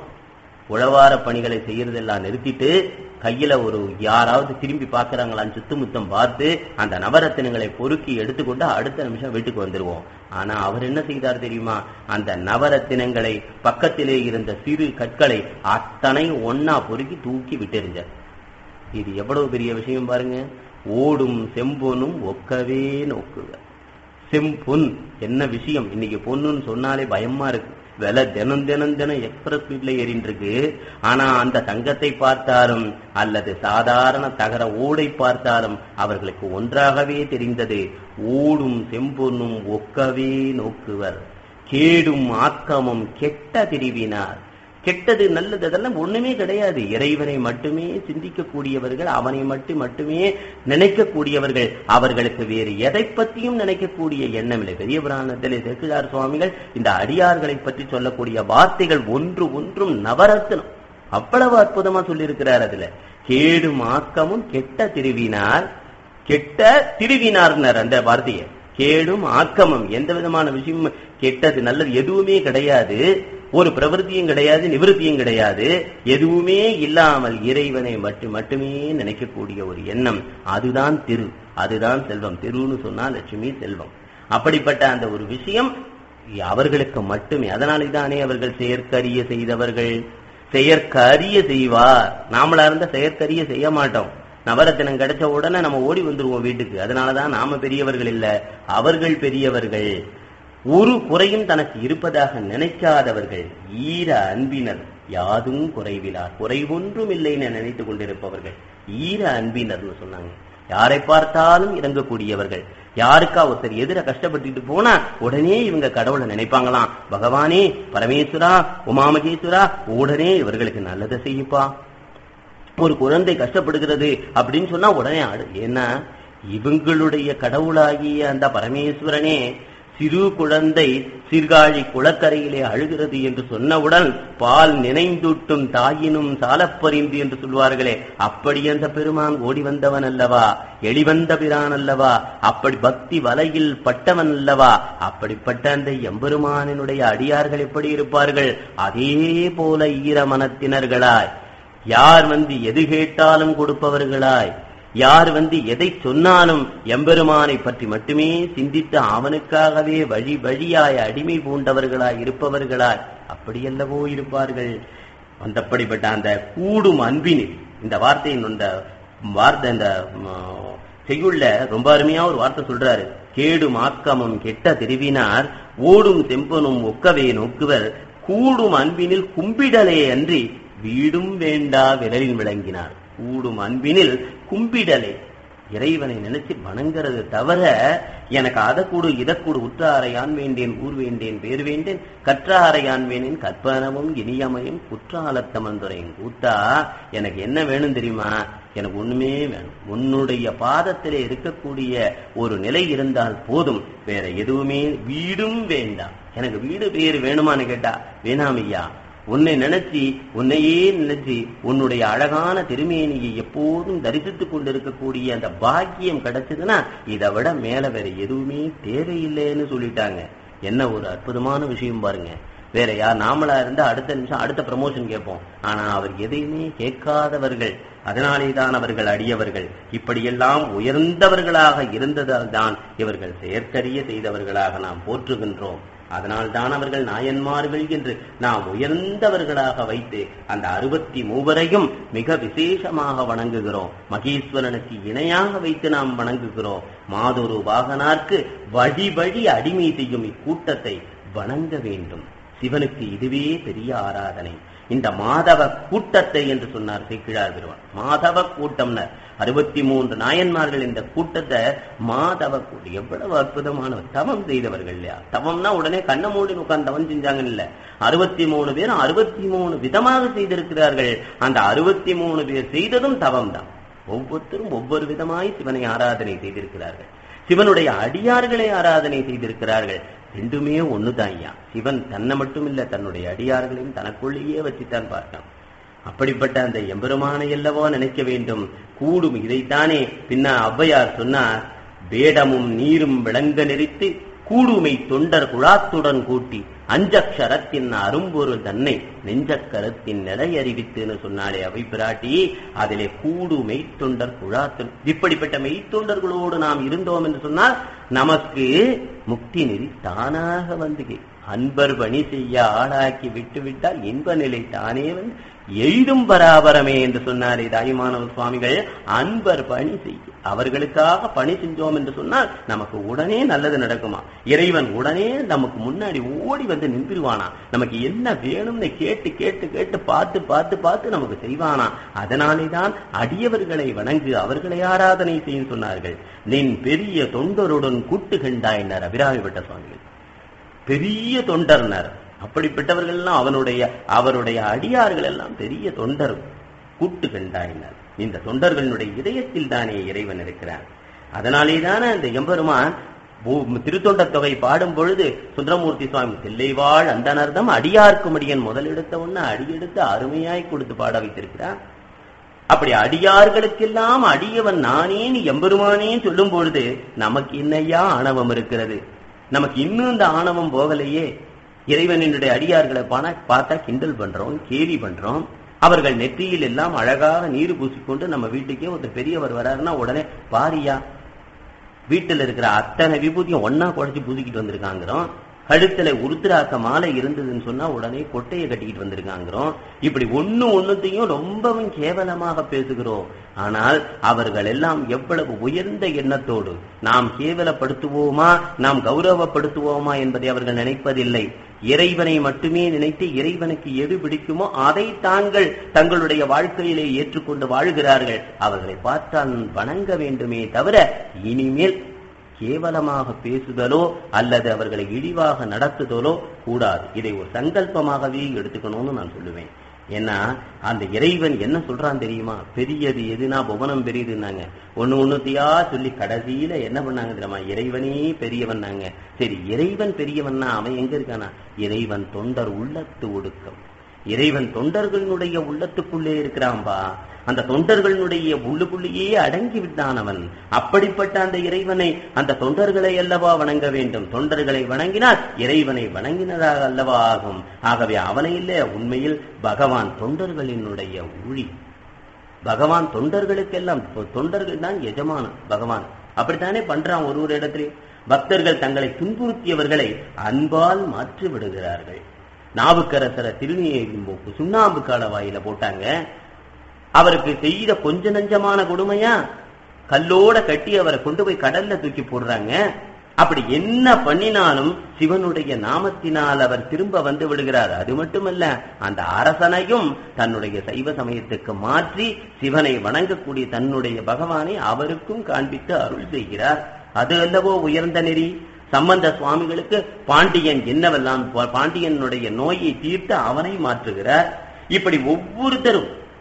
உழவார பணிகளை செய்யறதெல்லாம் நிறுத்திட்டு கையில ஒரு யாராவது திரும்பி பாக்குறாங்களான்னு சுத்துமுத்தம் பார்த்து அந்த நவரத்தினங்களை பொறுக்கி எடுத்துக்கொண்டு அடுத்த நிமிஷம் வீட்டுக்கு வந்துருவோம் ஆனா அவர் என்ன செய்தார் தெரியுமா அந்த நவரத்தினங்களை பக்கத்திலே இருந்த சிறு கற்களை அத்தனை ஒன்னா பொறுக்கி தூக்கி விட்டெறிஞ்சார் இது எவ்வளவு பெரிய விஷயம் பாருங்க ஓடும் செம்பொனும் ஒக்கவே நோக்குக செம்பொன் என்ன விஷயம் இன்னைக்கு பொண்ணுன்னு சொன்னாலே பயமா இருக்கு விலை தினம் தினம் தினம் எக்ஸ்பிரஸ் ஸ்பீட்ல ஏறிட்டு இருக்கு ஆனா அந்த தங்கத்தை பார்த்தாலும் அல்லது சாதாரண தகர ஓடை பார்த்தாலும் அவர்களுக்கு ஒன்றாகவே தெரிந்தது ஓடும் செம்பொன்னும் ஒக்கவே நோக்குவர் கேடும் ஆக்கமும் கெட்ட திரிவினார் கெட்டது நல்லது அதெல்லாம் ஒண்ணுமே கிடையாது இறைவனை மட்டுமே சிந்திக்கக்கூடியவர்கள் அவனை மட்டும் மட்டுமே நினைக்கக்கூடியவர்கள் அவர்களுக்கு வேறு எதை பற்றியும் நினைக்கக்கூடிய எண்ணம் இல்லை பெரிய புராணத்திலே செக்குதார் சுவாமிகள் இந்த அடியார்களை பற்றி சொல்லக்கூடிய வார்த்தைகள் ஒன்று ஒன்றும் நவரத்னம் அவ்வளவு அற்புதமா சொல்லியிருக்கிறார் அதுல கேடும் ஆக்கமும் கெட்ட திருவினார் கெட்ட திருவினார்னர் அந்த வார்த்தையை கேடும் ஆக்கமும் எந்த விதமான விஷயம் கெட்டது நல்லது எதுவுமே கிடையாது ஒரு பிரவருத்தியும் கிடையாது நிவிருத்தியும் கிடையாது எதுவுமே இல்லாமல் இறைவனை மட்டும் மட்டுமே நினைக்கக்கூடிய ஒரு எண்ணம் அதுதான் திரு அதுதான் செல்வம் திருன்னு சொன்னா லட்சுமி செல்வம் அப்படிப்பட்ட அந்த ஒரு விஷயம் அவர்களுக்கு மட்டுமே அதனாலே தானே அவர்கள் செயற்கரிய செய்தவர்கள் செயற்கரிய செய்வார் நாமளா இருந்த செயற்கரிய செய்ய மாட்டோம் நவரத்தினம் கிடைச்ச உடனே நம்ம ஓடி வந்துருவோம் வீட்டுக்கு அதனாலதான் நாம பெரியவர்கள் இல்ல அவர்கள் பெரியவர்கள் ஒரு குறையும் தனக்கு இருப்பதாக நினைக்காதவர்கள் ஈர அன்பினர் யாதும் குறைவிலார் குறைவொன்றும் இல்லைன்னு நினைத்துக் கொண்டிருப்பவர்கள் ஈர அன்பினர்னு சொன்னாங்க யாரை பார்த்தாலும் இறங்கக்கூடியவர்கள் யாருக்கா ஒருத்தர் எதிர கஷ்டப்பட்டுட்டு போனா உடனே இவங்க கடவுளை நினைப்பாங்களாம் பகவானே பரமேஸ்வரா உமாமகேஸ்வரா உடனே இவர்களுக்கு நல்லதை செய்யுப்பா ஒரு குழந்தை கஷ்டப்படுகிறது அப்படின்னு சொன்னா உடனே ஆடு ஏன்னா இவங்களுடைய கடவுளாகிய அந்த பரமேஸ்வரனே சிறு குழந்தை சீர்காழி குளக்கரையிலே அழுகிறது என்று சொன்னவுடன் பால் நினைந்தூட்டும் தாயினும் சாலப்பறிந்து என்று சொல்வார்களே அப்படி அந்த பெருமான் ஓடி வந்தவன் அல்லவா எளிவந்த பிரான் அல்லவா அப்படி பக்தி வலையில் பட்டவன் அல்லவா அப்படிப்பட்ட அந்த எம்பெருமானினுடைய அடியார்கள் எப்படி இருப்பார்கள் அதே போல ஈரமனத்தினர்களாய் யார் வந்து எது கேட்டாலும் கொடுப்பவர்களாய் யார் வந்து எதை சொன்னாலும் எம்பெருமானை பற்றி மட்டுமே சிந்தித்து அவனுக்காகவே வழி வழியாய் அடிமை பூண்டவர்களாய் இருப்பவர்களாய் அப்படியல்லவோ இருப்பார்கள் அந்தப்படிப்பட்ட அந்த கூடும் அன்பினில் இந்த வார்த்தையின் இந்த வார்த்தை இந்த செய்யுள்ள ரொம்ப அருமையா ஒரு வார்த்தை சொல்றாரு கேடும் ஆக்கமும் கெட்ட தெரிவினார் ஓடும் செம்பனும் ஒக்கவே நோக்குவர் கூடும் அன்பினில் கும்பிடலே அன்றி வீடும் வேண்டா விரலில் விளங்கினார் கூடும் அன்பினில் கும்பிடலே இறைவனை நினைச்சு வணங்குறது தவிர எனக்கு அதை கூடு இதை கூடு உற்றாரையான் வேண்டேன் ஊர் வேண்டேன் பேர் வேண்டேன் கற்றாரையான் வேண்டேன் கற்பனமும் இனியமையும் குற்றாலத்தமந்துரையும் கூத்தா எனக்கு என்ன வேணும் தெரியுமா எனக்கு ஒண்ணுமே வேணும் உன்னுடைய பாதத்திலே இருக்கக்கூடிய ஒரு நிலை இருந்தால் போதும் வேற எதுவுமே வீடும் வேண்டாம் எனக்கு வீடு பேர் வேணுமான்னு கேட்டா வேணாம் ஐயா உன்னை நினைச்சு உன்னையே நினைச்சு உன்னுடைய அழகான திருமேனியை எப்போதும் தரிசித்துக் கொண்டிருக்கக்கூடிய அந்த பாக்கியம் கிடைச்சதுன்னா இதை விட மேல வேற எதுவுமே தேவையில்லைன்னு சொல்லிட்டாங்க என்ன ஒரு அற்புதமான விஷயம் பாருங்க வேற யார் நாமளா இருந்தா அடுத்த நிமிஷம் அடுத்த ப்ரமோஷன் கேட்போம் ஆனா அவர் எதையுமே கேட்காதவர்கள் அதனாலே தான் அவர்கள் அடியவர்கள் இப்படியெல்லாம் உயர்ந்தவர்களாக இருந்ததால் தான் இவர்கள் செயற்கரிய செய்தவர்களாக நாம் போற்றுகின்றோம் அதனால் தான் அவர்கள் நாயன்மார்கள் என்று நாம் உயர்ந்தவர்களாக வைத்து அந்த அறுபத்தி மூவரையும் மிக விசேஷமாக வணங்குகிறோம் மகேஸ்வரனுக்கு இணையாக வைத்து நாம் வணங்குகிறோம் மாதொரு வாகனார்க்கு வழி வழி அடிமை செய்யும் இக்கூட்டத்தை வணங்க வேண்டும் சிவனுக்கு இதுவே பெரிய ஆராதனை இந்த மாதவ கூட்டத்தை என்று சொன்னார் சேக்கிழார் பெருமான் மாதவ கூட்டம்னர் அறுபத்தி மூன்று நாயன்மார்கள் இந்த கூட்டத்தை மாதவ கூட்டம் எவ்வளவு அற்புதமான தவம் செய்தவர்கள் இல்லையா தவம்னா உடனே கண்ண மூடி உட்கார்ந்து தவம் செஞ்சாங்க இல்ல அறுபத்தி மூணு பேரும் அறுபத்தி மூணு விதமாக செய்திருக்கிறார்கள் அந்த அறுபத்தி மூணு பேர் செய்ததும் தவம் தான் ஒவ்வொருத்தரும் ஒவ்வொரு விதமாய் சிவனை ஆராதனை செய்திருக்கிறார்கள் சிவனுடைய அடியார்களை ஆராதனை செய்திருக்கிறார்கள் ரெண்டுமே ஒண்ணுதான் ஐயா சிவன் தன்னை மட்டும் இல்ல தன்னுடைய அடியார்களையும் தனக்குள்ளேயே வச்சுத்தான் பார்த்தான் அப்படிப்பட்ட அந்த எம்பெருமானை அல்லவோ நினைக்க வேண்டும் கூடும் இதைத்தானே பின்ன ஔவையார் சொன்னார் வேடமும் நீரும் விளங்க நெறித்து கூடுமை தொண்டர் குழாத்துடன் கூட்டி அஞ்சக்ஷரத்தின் அரும்பொருள் தன்னை நெஞ்சக்கரத்தின் நிலை அறிவித்துன்னு சொன்னாலே அவை பிராட்டி அதிலே கூடு மெய்த்தொண்டர் குழாத்து இப்படிப்பட்ட மெய்த்தொண்டர்களோடு நாம் இருந்தோம் என்று சொன்னால் நமக்கு முக்தி நெறி தானாக வந்து அன்பர் பணி செய்ய ஆளாக்கி விட்டு விட்டால் இன்ப நிலை தானே வந்து எழுதும் பராபரமே என்று சொன்னாரே தாயுமானவ சுவாமிகள் அன்பர் பணி செய்ய அவர்களுக்காக பணி செஞ்சோம் என்று சொன்னால் நமக்கு உடனே நல்லது நடக்குமா இறைவன் உடனே நமக்கு முன்னாடி ஓடி வந்து நின்றுவானா நமக்கு என்ன வேணும்னு கேட்டு கேட்டு கேட்டு பார்த்து பார்த்து பார்த்து நமக்கு செய்வானா அதனாலே தான் அடியவர்களை வணங்கு அவர்களை ஆராதனை செய்யும் சொன்னார்கள் நின் பெரிய தொண்டருடன் கூட்டுகின்றாயினர் அபிராமிப்பட்ட சுவாமிகள் பெரிய தொண்டர்னர் அப்படிப்பட்டவர்கள் எல்லாம் அவனுடைய அவருடைய அடியார்கள் எல்லாம் பெரிய தொண்டர் கூட்டு கண்டாயினர் இந்த தொண்டர்களுடைய இதயத்தில் தானே இறைவன் இருக்கிறார் அதனாலே தானே அந்த எம்பெருமான் திருத்தொண்ட தொகை பாடும் பொழுது சுந்தரமூர்த்தி சுவாமி தில்லைவாழ் அந்தனர்தம் அடியார்க்கும் அடியன் முதலெடுத்த ஒண்ணு அடியெடுத்து அருமையாய் கொடுத்து பாட வைத்திருக்கிறார் அப்படி அடியார்களுக்கெல்லாம் அடியவன் நானேன்னு எம்பெருமானே சொல்லும் பொழுது நமக்கு என்னையா ஆணவம் இருக்கிறது நமக்கு இன்னும் இந்த ஆணவம் போகலையே இறைவனினுடைய அடியார்களை பான பார்த்தா கிண்டல் பண்றோம் கேலி பண்றோம் அவர்கள் நெற்றியில் எல்லாம் அழகாக நீர் பூசிக்கொண்டு நம்ம வீட்டுக்கே ஒரு பெரியவர் வராருன்னா உடனே பாரியா வீட்டுல இருக்கிற அத்தனை விபூதியும் ஒன்னா குறைச்சு பூசிக்கிட்டு வந்திருக்காங்கிறோம் கழுத்துல உருத்திராக்க மாலை இருந்ததுன்னு சொன்னா உடனே கொட்டையை கட்டிக்கிட்டு வந்திருக்காங்கிறோம் இப்படி ஒண்ணு ஒண்ணுத்தையும் ரொம்பவும் கேவலமாக பேசுகிறோம் ஆனால் அவர்கள் எல்லாம் எவ்வளவு உயர்ந்த எண்ணத்தோடு நாம் கேவலப்படுத்துவோமா நாம் கௌரவப்படுத்துவோமா என்பதை அவர்கள் நினைப்பதில்லை இறைவனை மட்டுமே நினைத்து இறைவனுக்கு எது பிடிக்குமோ அதை தாங்கள் தங்களுடைய வாழ்க்கையிலே ஏற்றுக்கொண்டு வாழ்கிறார்கள் அவர்களை பார்த்தால் வணங்க வேண்டுமே தவிர இனிமேல் கேவலமாக பேசுதலோ அல்லது அவர்களை இழிவாக நடத்துதலோ கூடாது இதை ஒரு சங்கல்பமாகவே எடுத்துக்கணும்னு நான் சொல்லுவேன் ஏன்னா அந்த இறைவன் என்ன சொல்றான் தெரியுமா பெரியது எதுனா புவனம் பெரியதுன்னாங்க ஒண்ணு ஒண்ணுத்தையா சொல்லி கடைசியில என்ன பண்ணாங்க தெரியுமா இறைவனே பெரியவன்னாங்க சரி இறைவன் பெரியவன்னா அவன் எங்க இருக்கானா இறைவன் தொண்டர் உள்ளத்து ஒடுக்கம் இறைவன் தொண்டர்களுடைய உள்ளத்துக்குள்ளே இருக்கிறான்பா அந்த தொண்டர்களுடைய உள்ளுக்குள்ளேயே அடங்கி விட்டான் அவன் அப்படிப்பட்ட அந்த இறைவனை அந்த தொண்டர்களை அல்லவா வணங்க வேண்டும் தொண்டர்களை வணங்கினால் இறைவனை வணங்கினதாக அல்லவா ஆகும் ஆகவே அவனை இல்ல உண்மையில் பகவான் தொண்டர்களினுடைய ஊழி பகவான் தொண்டர்களுக்கெல்லாம் தொண்டர்கள் தான் எஜமானன் பகவான் அப்படித்தானே பண்றான் ஒரு ஒரு இடத்திலையும் பக்தர்கள் தங்களை துன்புறுத்தியவர்களை அன்பால் மாற்றி விடுகிறார்கள் நாவுக்கரசரை திருநீரும் போக்கு சுண்ணாம்பு கால வாயில போட்டாங்க அவருக்கு செய்த கொஞ்ச நஞ்சமான கொடுமையா கல்லோட கட்டி அவரை கொண்டு போய் கடல்ல தூக்கி போடுறாங்க அப்படி என்ன பண்ணினாலும் சிவனுடைய நாமத்தினால் அவர் திரும்ப வந்து விடுகிறார் அது மட்டுமல்ல அந்த அரசனையும் தன்னுடைய சைவ சமயத்துக்கு மாற்றி சிவனை வணங்கக்கூடிய தன்னுடைய பகவானை அவருக்கும் காண்பித்து அருள் செய்கிறார் அது அல்லவோ உயர்ந்த நெறி சம்பந்த சுவாமிகளுக்கு பாண்டியன் என்னவெல்லாம் பாண்டியனுடைய நோயை தீர்த்து அவனை மாற்றுகிறார் இப்படி ஒவ்வொருத்தரும்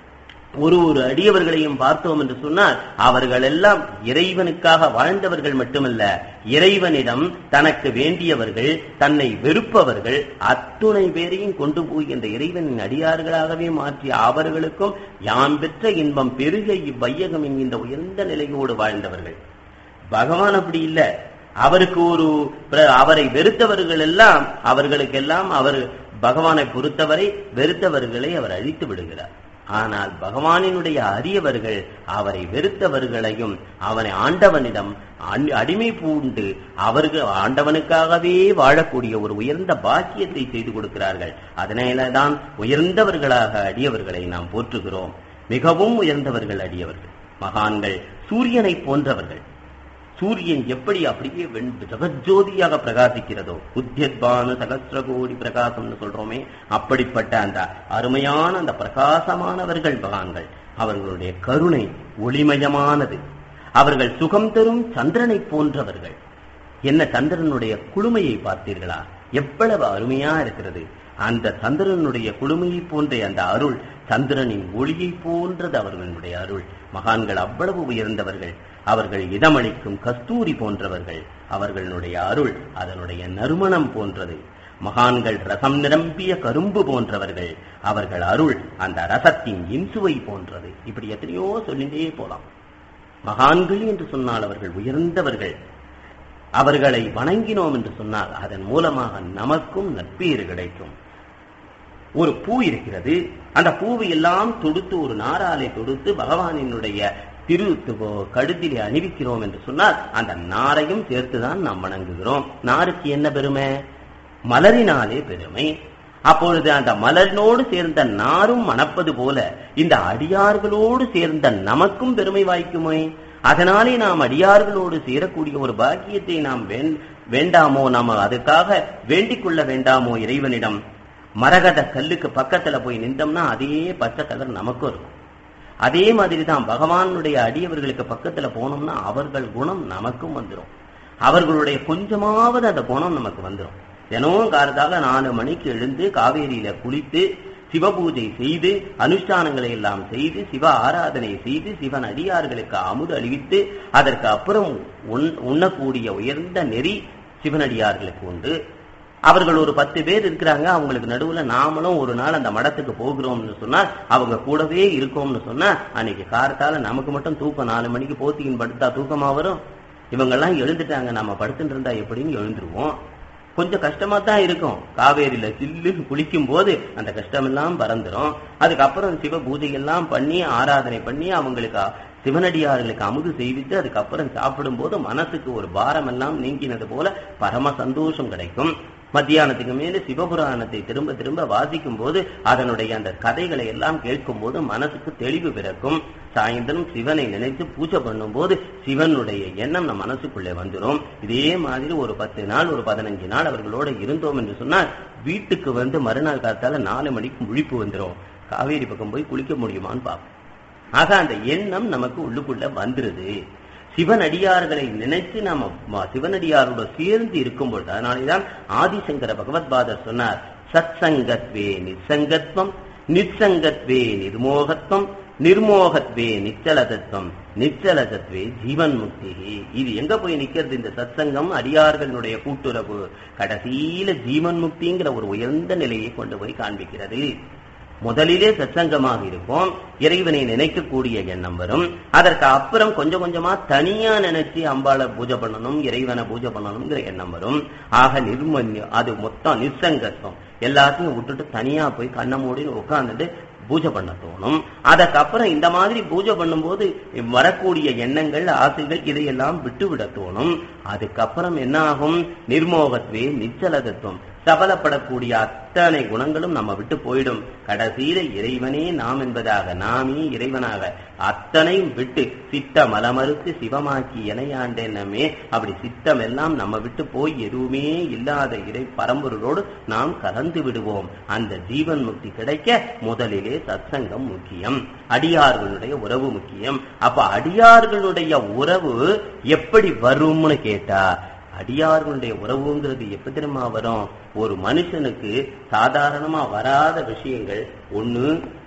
ஒரு ஒரு அடியவர்களையும் பார்த்தோம் என்று சொன்னால் அவர்கள் எல்லாம் இறைவனுக்காக வாழ்ந்தவர்கள் மட்டுமல்ல இறைவனிடம் தனக்கு வேண்டியவர்கள் தன்னை வெறுப்பவர்கள் அத்துணை பேரையும் கொண்டு போய் இந்த இறைவனின் அடியார்களாகவே மாற்றி அவர்களுக்கும் யாம் பெற்ற இன்பம் பெருக இவ்வையகம் என்கின்ற உயர்ந்த நிலையோடு வாழ்ந்தவர்கள் பகவான் அப்படி இல்ல அவருக்கு ஒரு பிர- அவரை வெறுத்தவர்கள் எல்லாம் அவர்களுக்கெல்லாம் அவர் பகவானை பொறுத்தவரை வெறுத்தவர்களை அவர் அழித்து விடுகிறார் ஆனால் பகவானினுடைய அரியவர்கள் அவரை வெறுத்தவர்களையும் அவனை ஆண்டவனிடம் அன்- அடிமை பூண்டு அவர்கள் ஆண்டவனுக்காகவே வாழக்கூடிய ஒரு உயர்ந்த பாக்கியத்தை செய்து கொடுக்கிறார்கள் அதனாலதான் உயர்ந்தவர்களாக அடியவர்களை நாம் போற்றுகிறோம் மிகவும் உயர்ந்தவர்கள் அடியவர்கள் மகான்கள் சூரியனை போன்றவர்கள் சூரியன் எப்படி அப்படியே வெண் ஜெகஜோதியாக பிரகாசிக்கிறதோ உத்தியத்பானு சகஸ்ர கோடி பிரகாசம்னு சொல்றோமே அப்படிப்பட்ட அந்த அருமையான அந்த பிரகாசமானவர்கள் மகான்கள் அவர்களுடைய கருணை ஒளிமயமானது அவர்கள் சுகம் தரும் சந்திரனை போன்றவர்கள் என்ன சந்திரனுடைய குளுமையை பார்த்தீர்களா எவ்வளவு அருமையா இருக்கிறது அந்த சந்திரனுடைய குளுமையை போன்ற அந்த அருள் சந்திரனின் ஒளியை போன்றது அவர்களுடைய அருள் மகான்கள் அவ்வளவு உயர்ந்தவர்கள் அவர்கள் இதமளிக்கும் கஸ்தூரி போன்றவர்கள் அவர்களுடைய அருள் அதனுடைய நறுமணம் போன்றது மகான்கள் ரசம் நிரம்பிய கரும்பு போன்றவர்கள் அவர்கள் அருள் அந்த ரசத்தின் இன்சுவை போன்றது இப்படி எத்தனையோ சொல்லிட்டே போலாம் மகான்கள் என்று சொன்னால் அவர்கள் உயர்ந்தவர்கள் அவர்களை வணங்கினோம் என்று சொன்னால் அதன் மூலமாக நமக்கும் நற்பேறு கிடைக்கும் ஒரு பூ இருக்கிறது அந்த பூவை எல்லாம் தொடுத்து ஒரு நாராலை தொடுத்து பகவானினுடைய திரு து- கழுத்திலே அணிவிக்கிறோம் என்று சொன்னால் அந்த நாரையும் சேர்த்துதான் நாம் வணங்குகிறோம் நாருக்கு என்ன பெருமை மலரினாலே பெருமை அப்பொழுது அந்த மலரினோடு சேர்ந்த நாரும் மணப்பது போல இந்த அடியார்களோடு சேர்ந்த நமக்கும் பெருமை வாய்க்குமே அதனாலே நாம் அடியார்களோடு சேரக்கூடிய ஒரு பாக்கியத்தை நாம் வேண்- வேண்டாமோ நாம் அதுக்காக வேண்டிக் கொள்ள வேண்டாமோ இறைவனிடம் மரகத கல்லுக்கு பக்கத்துல போய் நின்றோம்னா அதே பச்சை கலர் நமக்கும் இருக்கும் அதே மாதிரி தான் பகவானுடைய அடியவர்களுக்கு பக்கத்துல போனோம்னா அவர்கள் குணம் நமக்கும் வந்துடும் அவர்களுடைய கொஞ்சமாவது அந்த குணம் நமக்கு வந்துடும் தினமும் காலத்தால நாலு மணிக்கு எழுந்து காவேரியில குளித்து சிவபூஜை செய்து அனுஷ்டானங்களை எல்லாம் செய்து சிவ ஆராதனை செய்து சிவன் அடியார்களுக்கு அமுது அளிவித்து அதற்கு அப்புறம் உண்- உண்ணக்கூடிய உயர்ந்த நெறி சிவனடியார்களுக்கு உண்டு அவர்கள் ஒரு பத்து பேர் இருக்கிறாங்க அவங்களுக்கு நடுவுல நாமளும் ஒரு நாள் அந்த மடத்துக்கு போகிறோம்னு சொன்னா அவங்க கூடவே இருக்கோம்னு சொன்னா அன்னைக்கு காரத்தால நமக்கு மட்டும் தூக்கம் நாலு மணிக்கு போத்திக்கின்னு படுத்தா தூக்கமா வரும் இவங்கெல்லாம் எழுந்துட்டாங்க நம்ம படுத்துட்டு இருந்தா எப்படின்னு எழுந்துருவோம் கொஞ்சம் கஷ்டமா தான் இருக்கும் காவேரியில சில்லுன்னு குளிக்கும் போது அந்த கஷ்டமெல்லாம் பறந்துரும் அதுக்கப்புறம் சிவ பூஜை எல்லாம் பண்ணி ஆராதனை பண்ணி அவங்களுக்கு சிவனடியார்களுக்கு அமுது செய்வித்து அதுக்கப்புறம் சாப்பிடும்போது மனசுக்கு ஒரு பாரம் எல்லாம் நீங்கினது போல பரம சந்தோஷம் கிடைக்கும் மத்தியானத்துக்கு மேல சிவபுராணத்தை திரும்ப திரும்ப வாசிக்கும் போது அதனுடைய அந்த கதைகளை எல்லாம் கேட்கும் போது மனசுக்கு தெளிவு பிறக்கும் சாயந்தரம் சிவனை நினைத்து பூஜை பண்ணும்போது சிவனுடைய எண்ணம் நம் மனசுக்குள்ளே வந்துடும் இதே மாதிரி ஒரு பத்து நாள் ஒரு பதினஞ்சு நாள் அவர்களோட இருந்தோம் என்று சொன்னால் வீட்டுக்கு வந்து மறுநாள் காத்தால நாலு மணிக்கு முழிப்பு வந்துடும் காவேரி பக்கம் போய் குளிக்க முடியுமான்னு பார்ப்போம் ஆக அந்த எண்ணம் நமக்கு உள்ளுக்குள்ள வந்துருது சிவனடியார்களை நினைத்து நாம ம- சிவனடியாரோட சேர்ந்து இருக்கும் பொழுது அதனாலேதான் ஆதிசங்கர பகவத்பாதர் சொன்னார் சத்சங்கத்வே நிசங்கத்வம் நிச்சங்கத்வே நிர்மோகத்வம் நிர்மோகத்வே நிச்சலதத்துவம் நிச்சலதத்வே ஜீவன் முக்தி இது எங்க போய் நிக்கிறது இந்த சத்சங்கம் அடியார்களுடைய கூட்டுறவு கடைசியில ஜீவன் முக்திங்கிற ஒரு உயர்ந்த நிலையை கொண்டு போய் காண்பிக்கிறது முதலிலே சத்சங்கமாக இருக்கும் இறைவனை நினைக்கக்கூடிய எண்ணம் வரும் அதற்கு அப்புறம் கொஞ்சம் கொஞ்சமா தனியா நினைச்சு அம்பாளை பூஜை பண்ணணும் இறைவனை பூஜை பண்ணணுங்கிற எண்ணம் வரும் ஆக நிர்மன்யம் அது மொத்தம் நிசங்கத்துவம் எல்லாத்தையும் விட்டுட்டு தனியா போய் கண்ண மூடின்னு உட்கார்ந்துட்டு பூஜை பண்ண தோணும் அதற்கப்புறம் இந்த மாதிரி பூஜை பண்ணும்போது வரக்கூடிய எண்ணங்கள் ஆசைகள் இதையெல்லாம் விட்டுவிட தோணும் அதுக்கப்புறம் என்ன ஆகும் நிர்மோகத்வே நிச்சலதத்துவம் சபலப்படக்கூடிய அத்தனை குணங்களும் நம்ம விட்டு போயிடும் கடைசியில இறைவனே நாம் என்பதாக நாமே இறைவனாக அத்தனையும் விட்டு சித்த மலமறுத்து சிவமாக்கி இணையாண்டேனமே அப்படி சித்தம் எல்லாம் நம்ம விட்டு போய் எதுவுமே இல்லாத இறை பரம்பொருளோடு நாம் கலந்து விடுவோம் அந்த ஜீவன் முக்தி கிடைக்க முதலிலே சத்சங்கம் முக்கியம் அடியார்களுடைய உறவு முக்கியம் அப்ப அடியார்களுடைய உறவு எப்படி வரும்னு கேட்டா அடியார்களுடைய உறவுங்கிறது எப்ப தெரியுமா வரும் ஒரு மனுஷனுக்கு சாதாரணமா வராத விஷயங்கள் ஒண்ணு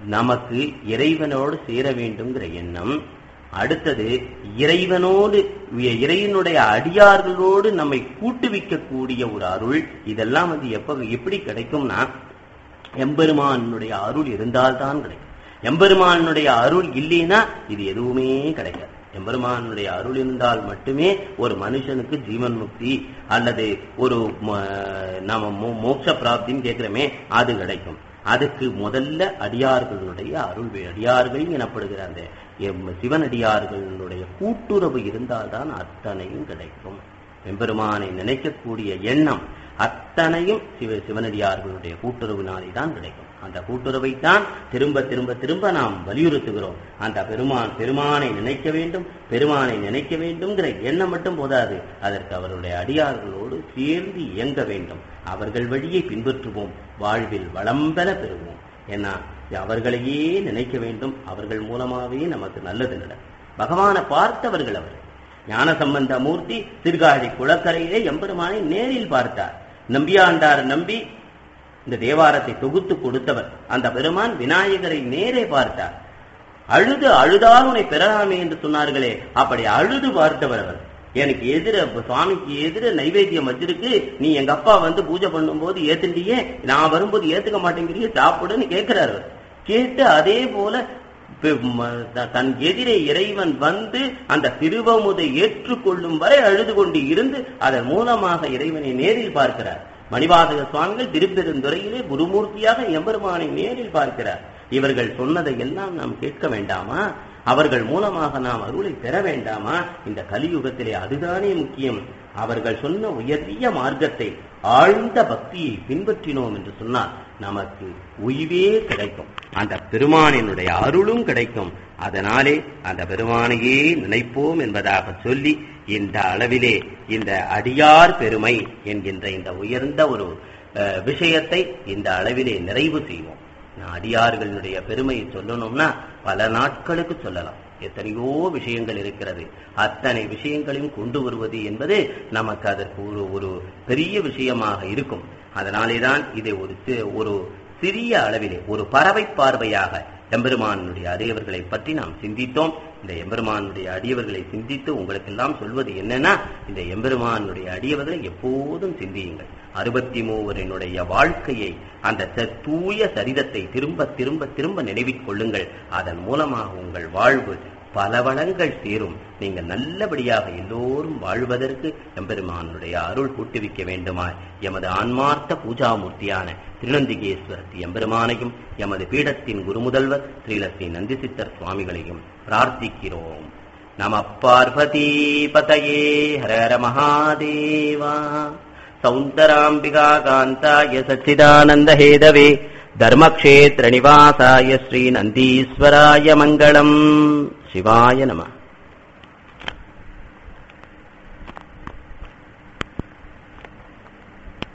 நமக்கு இறைவனோடு சேர வேண்டும்ங்கிற எண்ணம் அடுத்தது இறைவனோடு இறைவனுடைய அடியார்களோடு நம்மை கூட்டுவிக்கக்கூடிய ஒரு அருள் இதெல்லாம் வந்து எப்ப எப்படி கிடைக்கும்னா எம்பெருமானுடைய அருள் இருந்தால்தான் கிடைக்கும் எம்பெருமானுடைய அருள் இல்லைன்னா இது எதுவுமே கிடைக்காது எம்பெருமானுடைய அருள் இருந்தால் மட்டுமே ஒரு மனுஷனுக்கு ஜீவன் முக்தி அல்லது ஒரு ம- நாம மோ- மோட்ச பிராப்தின்னு கேட்கிறோமே அது கிடைக்கும் அதுக்கு முதல்ல அடியார்களுடைய அருள் வே- அடியார்கள் எனப்படுகிற அந்த எம் சிவனடியார்களுடைய கூட்டுறவு இருந்தால்தான் அத்தனையும் கிடைக்கும் எம்பெருமானை நினைக்கக்கூடிய எண்ணம் அத்தனையும் சிவ சிவனடியார்களுடைய கூட்டுறவினாலே தான் கிடைக்கும் அந்த கூட்டுறவைத்தான் திரும்ப திரும்ப திரும்ப நாம் வலியுறுத்துகிறோம் அந்த பெருமான் பெருமானை நினைக்க வேண்டும் பெருமானை நினைக்க வேண்டும்ங்கிற எண்ணம் மட்டும் போதாது அதற்கு அவருடைய அடியார்களோடு சேர்ந்து இயங்க வேண்டும் அவர்கள் வழியை பின்பற்றுவோம் வாழ்வில் வளம்பெற பெறுவோம் ஏன்னா அவர்களையே நினைக்க வேண்டும் அவர்கள் மூலமாகவே நமக்கு நல்லது நடக்கும் பகவானை பார்த்தவர்கள் அவர்கள் ஞானசம்பந்த மூர்த்தி சீர்காழி குளக்கரையிலே எம்பெருமானை நேரில் பார்த்தார் நம்பியாண்டார் நம்பி இந்த தேவாரத்தை தொகுத்து கொடுத்தவர் அந்த பெருமான் விநாயகரை நேரே பார்த்தார் அழுது அழுதால் உன்னை பெறலாமே என்று சொன்னார்களே அப்படி அழுது பார்த்தவர் அவர் எனக்கு எதிர சுவாமிக்கு எதிர நைவேத்தியம் வச்சிருக்கு நீ எங்க அப்பா வந்து பூஜை பண்ணும்போது ஏத்துண்டியே நான் வரும்போது ஏத்துக்க மாட்டேங்கிறியே சாப்பிடுன்னு கேட்கிறார் அவர் கேட்டு அதே போல பி- ம- த- தன் எதிரே இறைவன் வந்து அந்த திருவமுதை ஏற்றுக்கொள்ளும் வரை அழுது கொண்டு இருந்து அதன் மூலமாக இறைவனை நேரில் பார்க்கிறார் மணிவாசக சுவாமிகள் திருப்பெருந்துறையிலே குருமூர்த்தியாக எம்பெருமானை நேரில் பார்க்கிறார் இவர்கள் சொன்னதை எல்லாம் நாம் கேட்க வேண்டாமா அவர்கள் மூலமாக நாம் அருளை பெற வேண்டாமா இந்த கலியுகத்திலே அதுதானே முக்கியம் அவர்கள் சொன்ன உயரிய மார்க்கத்தை ஆழ்ந்த பக்தியை பின்பற்றினோம் என்று சொன்னால் நமக்கு உய்வே கிடைக்கும் அந்த பெருமானினுடைய அருளும் கிடைக்கும் அதனாலே அந்த பெருமானையே நினைப்போம் என்பதாக சொல்லி இந்த அளவிலே இந்த அடியார் பெருமை என்கின்ற இந்த உயர்ந்த ஒரு அஹ், விஷயத்தை இந்த அளவிலே நிறைவு செய்வோம் நான் அடியார்களுடைய பெருமையை சொல்லணும்னா பல நாட்களுக்கு சொல்லலாம் எத்தனையோ விஷயங்கள் இருக்கிறது அத்தனை விஷயங்களையும் கொண்டு வருவது என்பது நமக்கு அதற்கு ஒரு ஒரு பெரிய விஷயமாக இருக்கும் அதனாலேதான் இதை ஒரு சி- ஒரு சிறிய அளவிலே ஒரு பறவை பார்வையாக எம்பெருமானுடைய அடியவர்களை பற்றி நாம் சிந்தித்தோம் இந்த எம்பெருமானுடைய அடியவர்களை சிந்தித்து உங்களுக்கெல்லாம் சொல்வது என்னன்னா இந்த எம்பெருமானுடைய அடியவர்களை எப்போதும் சிந்தியுங்கள் அறுபத்தி மூவரினுடைய வாழ்க்கையை அந்த ச- தூய சரிதத்தை திரும்ப திரும்ப திரும்ப நினைவிற் கொள்ளுங்கள் அதன் மூலமாக உங்கள் வாழ்வு பல வளங்கள் சேரும் நீங்கள் நல்லபடியாக எல்லோரும் வாழ்வதற்கு எம்பெருமானுடைய அருள் கூட்டுவிக்க வேண்டுமா எமது ஆன்மார்த்த பூஜாமூர்த்தியான திருநந்திகேஸ்வரத்தி எம்பெருமானையும் எமது பீடத்தின் குருமுதல்வர் ஸ்ரீலஸ்ரீ நந்திசித்தர் சுவாமிகளையும் பிரார்த்திக்கிறோம் நம பார்வதி பதயே ஹர ஹர மகாதேவா சௌந்தராம்பிகா காந்தாய சச்சிதானந்த ஹேதவே தர்மக்ஷேத்திர நிவாசாய ஸ்ரீ நந்தீஸ்வராய மங்களம் சிவாய நம